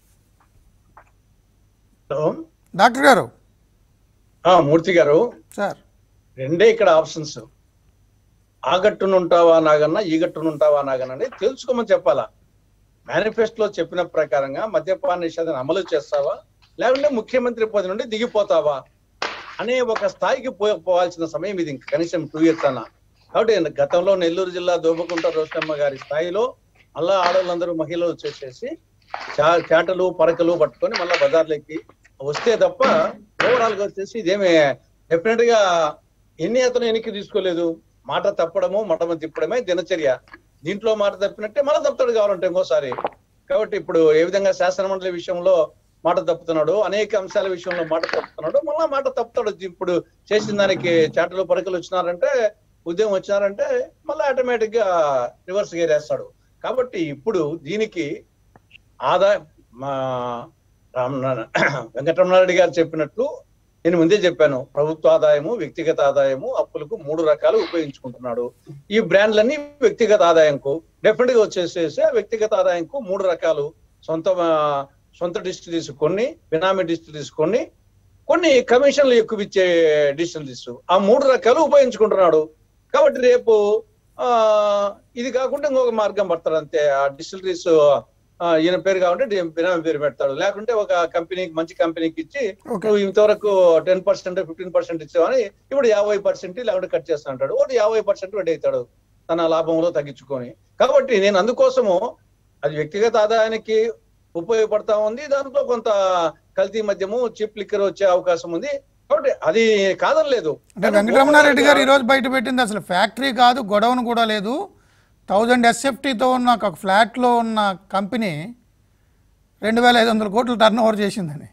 హలో డాక్టర్ గారు ఆ, మూర్తి గారు సార్ రెండే ఇక్కడ ఆప్షన్స్ ఆ గట్టునుంటావా నాగన్నా ఈ గట్టునుంటావా నాగన్నా అని తెలుసుకోమని చెప్పాలా మేనిఫెస్టోలో చెప్పిన ప్రకారంగా మద్యపాన నిషేధాన్ని అమలు చేస్తావా లేకుంటే ముఖ్యమంత్రి పదవి నుండి దిగిపోతావా అనే ఒక స్థాయికి పో- పోవాల్సిన సమయం ఇది ఇంక కనీసం టూ ఇయర్స్ అన్న కాబట్టి గతంలో నెల్లూరు జిల్లా దోబకుంట రోషమ్మ గారి స్థాయిలో మళ్ళా ఆడవాళ్ళందరూ మహిళలు వచ్చేసేసి చా- చాటలు పరకలు పట్టుకొని మళ్ళా బజార్లకి వస్తే తప్ప ఓవరాల్ గా వచ్చేసి ఇదేమి డెఫినెట్ గా ఎన్ని అతను వెనక్కి తీసుకోలేదు మాట తప్పడము మటమ తిప్పడమే దినచర్య దీంట్లో మాట తప్పినట్టే మళ్ళీ తప్పుతాడు కావాలంటే ఇంకోసారి కాబట్టి ఇప్పుడు ఏ విధంగా శాసనమండలి విషయంలో మాట తప్పుతున్నాడు అనేక అంశాల విషయంలో మాట తప్పుతున్నాడు మళ్ళా మాట తప్పుతాడు ఇప్పుడు చేసిన దానికి చాటలు పరకలు వచ్చినారంటే ఉద్యమం వచ్చినారంటే మళ్ళీ ఆటోమేటిక్ గా రివర్స్ గేర్ వేస్తాడు కాబట్టి ఇప్పుడు దీనికి ఆదాయం మా రామనారాయణ వెంకటరమణారెడ్డి గారు చెప్పినట్లు నేను ముందే చెప్పాను ప్రభుత్వ ఆదాయము వ్యక్తిగత ఆదాయము అప్పులకు మూడు రకాలు ఉపయోగించుకుంటున్నాడు ఈ బ్రాండ్లన్నీ వ్యక్తిగత ఆదాయంకు డెఫినెట్ గా వచ్చేసేసి ఆ వ్యక్తిగత ఆదాయంకు మూడు రకాలు సొంత ఆ, సొంత డిస్ట్రిక్ట్ కొన్ని బినామీ డిస్ట్రిక్ట్ తీసుకొని కొన్ని కమిషన్లు ఎక్కువ ఇచ్చే డిస్టిలరీస్ ఆ మూడు రకాలు ఉపయోగించుకుంటున్నాడు కాబట్టి రేపు ఆ ఇది కాకుండా ఇంకొక మార్గం పడతాడు అంతే ఆ డిస్టిలరీస్ ఈయన పేరు కావాలంటే డి- బినామీ పేరు పెడతాడు లేకుంటే ఒక కంపెనీకి మంచి కంపెనీకి ఇచ్చి ఓకే నువ్వు ఇంతవరకు టెన్ పర్సెంట్ ఫిఫ్టీన్ పర్సెంట్ ఇచ్చావని ఇప్పుడు యాభై పర్సెంట్ లేకుంటే కట్ చేస్తా అంటాడు ఒకటి యాభై పర్సెంట్ వడ్డీ అవుతాడు తన లాభంలో తగ్గించుకొని కాబట్టి నేను అందుకోసము అది వ్యక్తిగత ఆదాయానికి ఉపయోగపడతా ఉంది దాంట్లో కొంత కల్తీ మద్యము చిప్ లిక్కర్ వచ్చే అవకాశం ఉంది కాబట్టి అది కాదనలేదు అంటే వెంకటరమణారెడ్డి గారు ఈరోజు బయట పెట్టింది అసలు ఫ్యాక్టరీ కాదు గొడవను కూడా లేదు థౌజండ్ ఎస్ఎఫ్టీతో ఉన్న ఒక ఫ్లాట్లో ఉన్న కంపెనీ రెండు వేల ఐదు వందల కోట్లు టర్న్ ఓవర్ చేసిందని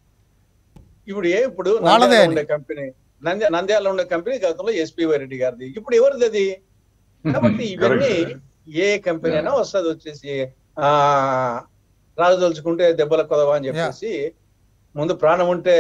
ఇప్పుడు ఏ ఇప్పుడు వాళ్ళదే నంద్యాలలో అది. ఉండే కంపెనీ నంద్య నంద్యాలలో ఉండే కంపెనీ గతంలో ఎస్పీ రెడ్డి గారిది ఇప్పుడు ఎవరిది అది కాబట్టి ఇవన్నీ ఏ కంపెనీ అయినా వస్తుంది వచ్చేసి ఆ రాజు తలుచుకుంటే దెబ్బల కొదవా అని చెప్పేసి ముందు ప్రాణం ఉంటే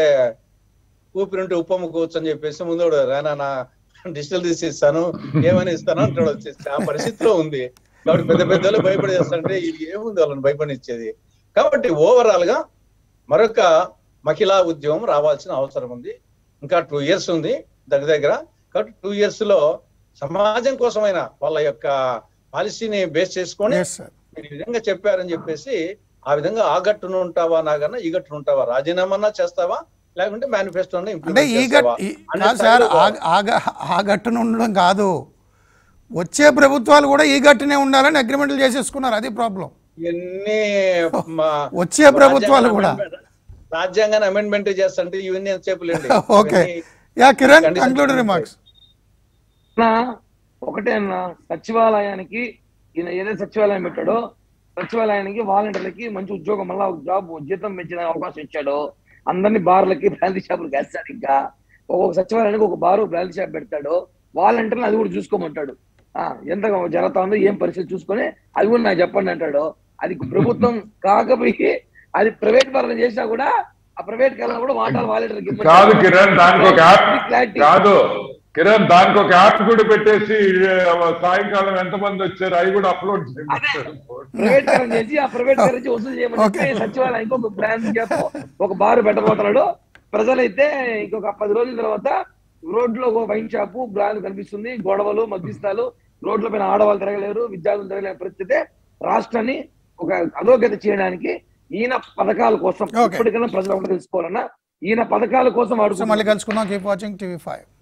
ఊపిరి ఉంటే ఉప్పమ్ముకోవచ్చు అని చెప్పేసి ముందు వాడు, రానా నా డిజిటల్ తీసి ఇస్తాను ఏమైనా ఇస్తాను అంటాడు వచ్చేసి ఆ పరిస్థితిలో ఉంది కాబట్టి పెద్ద పెద్దలు భయపడేస్తారంటే ఇది ఏముంది వాళ్ళని భయపడిచ్చేది కాబట్టి ఓవరాల్ గా మరొక మహిళా ఉద్యమం రావాల్సిన అవసరం ఉంది ఇంకా టూ ఇయర్స్ ఉంది దగ్గర దగ్గర కాబట్టి టూ ఇయర్స్ లో సమాజం కోసమైనా వాళ్ళ యొక్క పాలసీని బేస్ చేసుకొని ఎస్ సార్ మీరు ఈ విధంగా చెప్పారని చెప్పేసి ఆ విధంగా ఆ గట్టున ఉంటావా నాగన్నా ఈ గట్టున ఉంటావా రాజీనామా చేస్తావా లేకుంటే మేనిఫెస్టో అంటే ఈ గట్ ఈ- కాదు సార్ ఆ- ఆ గ- ఆ గట్టున ఉండడం కాదు వచ్చే ప్రభుత్వాలు కూడా ఈ గట్టునే ఉండాలని అగ్రిమెంట్లు చేసేసుకున్నారు అది ప్రాబ్లం ఇవన్నీ మా- వచ్చే ప్రభుత్వాలు కూడా. రాజ్యాంగాన్ని అమెండ్మెంట్ చేస్తుంటే ఇవన్నీ ఎంతసేపులేండి ఓకే ఇవన్నీ యా కిరణ్ conditions కంక్లూడ్ ఉంటాయి. రిమార్క్స్ అన్నా, ఒకటే అన్న సచివాలయానికి ఈయన ఏదైతే సచివాలయం పెట్టాడో సచివాలయానికి వాలంటీర్లకి మంచి ఉద్యోగం మళ్ళా ఒక జాబ్ జీతం పెంచిన అవకాశం ఇచ్చాడు అందరినీ బార్లకి బ్రాంతి షాపులు వేస్తాడు ఇంకా ఒక్కొక్క సచివాలయానికి ఒక బారు బ్రాంతి షాప్ పెడతాడు వాలంటీర్లు అది కూడా చూసుకోమంటాడు ఆ ఎంత జరుగుతా ఉందో ఏం పరిస్థితి చూసుకొని అది కూడా నాకు చెప్పండి అంటాడు అది ప్రభుత్వం కాకపోయి అది ప్రైవేట్ పరం చేసినా కూడా ఆ ప్రైవేట్ కాలం కూడా వాటాలు వాలంటీర్కి ఇవ్వమంటాడు. కాదు కిరణ్ దానికి ఒక యాప్ ఇది clarity. కాదు కిరణ్ దానికి ఒక యాప్ కూడా పెట్టేసి ఆ, సాయంకాలం ఎంత మంది వచ్చారు అవి కూడా అప్లోడ్ చేయండి ప్రైవేట్ పరం చేసి ఆ ప్రైవేట్ పరం నుంచి వసూలు చేయమని Okay. చెప్పి సచివాలయం ఇంకొక బ్రాంచ్ చెప్పు ఒక బారు పెట్టబోతున్నాడు ప్రజలైతే ఇంకొక పది రోజుల తర్వాత రోడ్లో ఒక వైన్ షాపు బ్రాండ్ కనిపిస్తుంది గొడవలు మధ్యస్థాలు రోడ్ల పైన ఆడవాళ్ళు తిరగలేరు విద్యార్థులు తిరగలేని పరిస్థితి రాష్ట్రాన్ని ఒక అధోగతి చేయడానికి ఈయన పథకాల కోసం Okay. ఇప్పటికైనా ప్రజలు ఒకటి తెలుసుకోవాలన్నా ఈయన పథకాల కోసం సో అడుగుతున్నారు మళ్ళీ కలుసుకుందాం కీప్ వాచింగ్ టీవీ ఫైవ్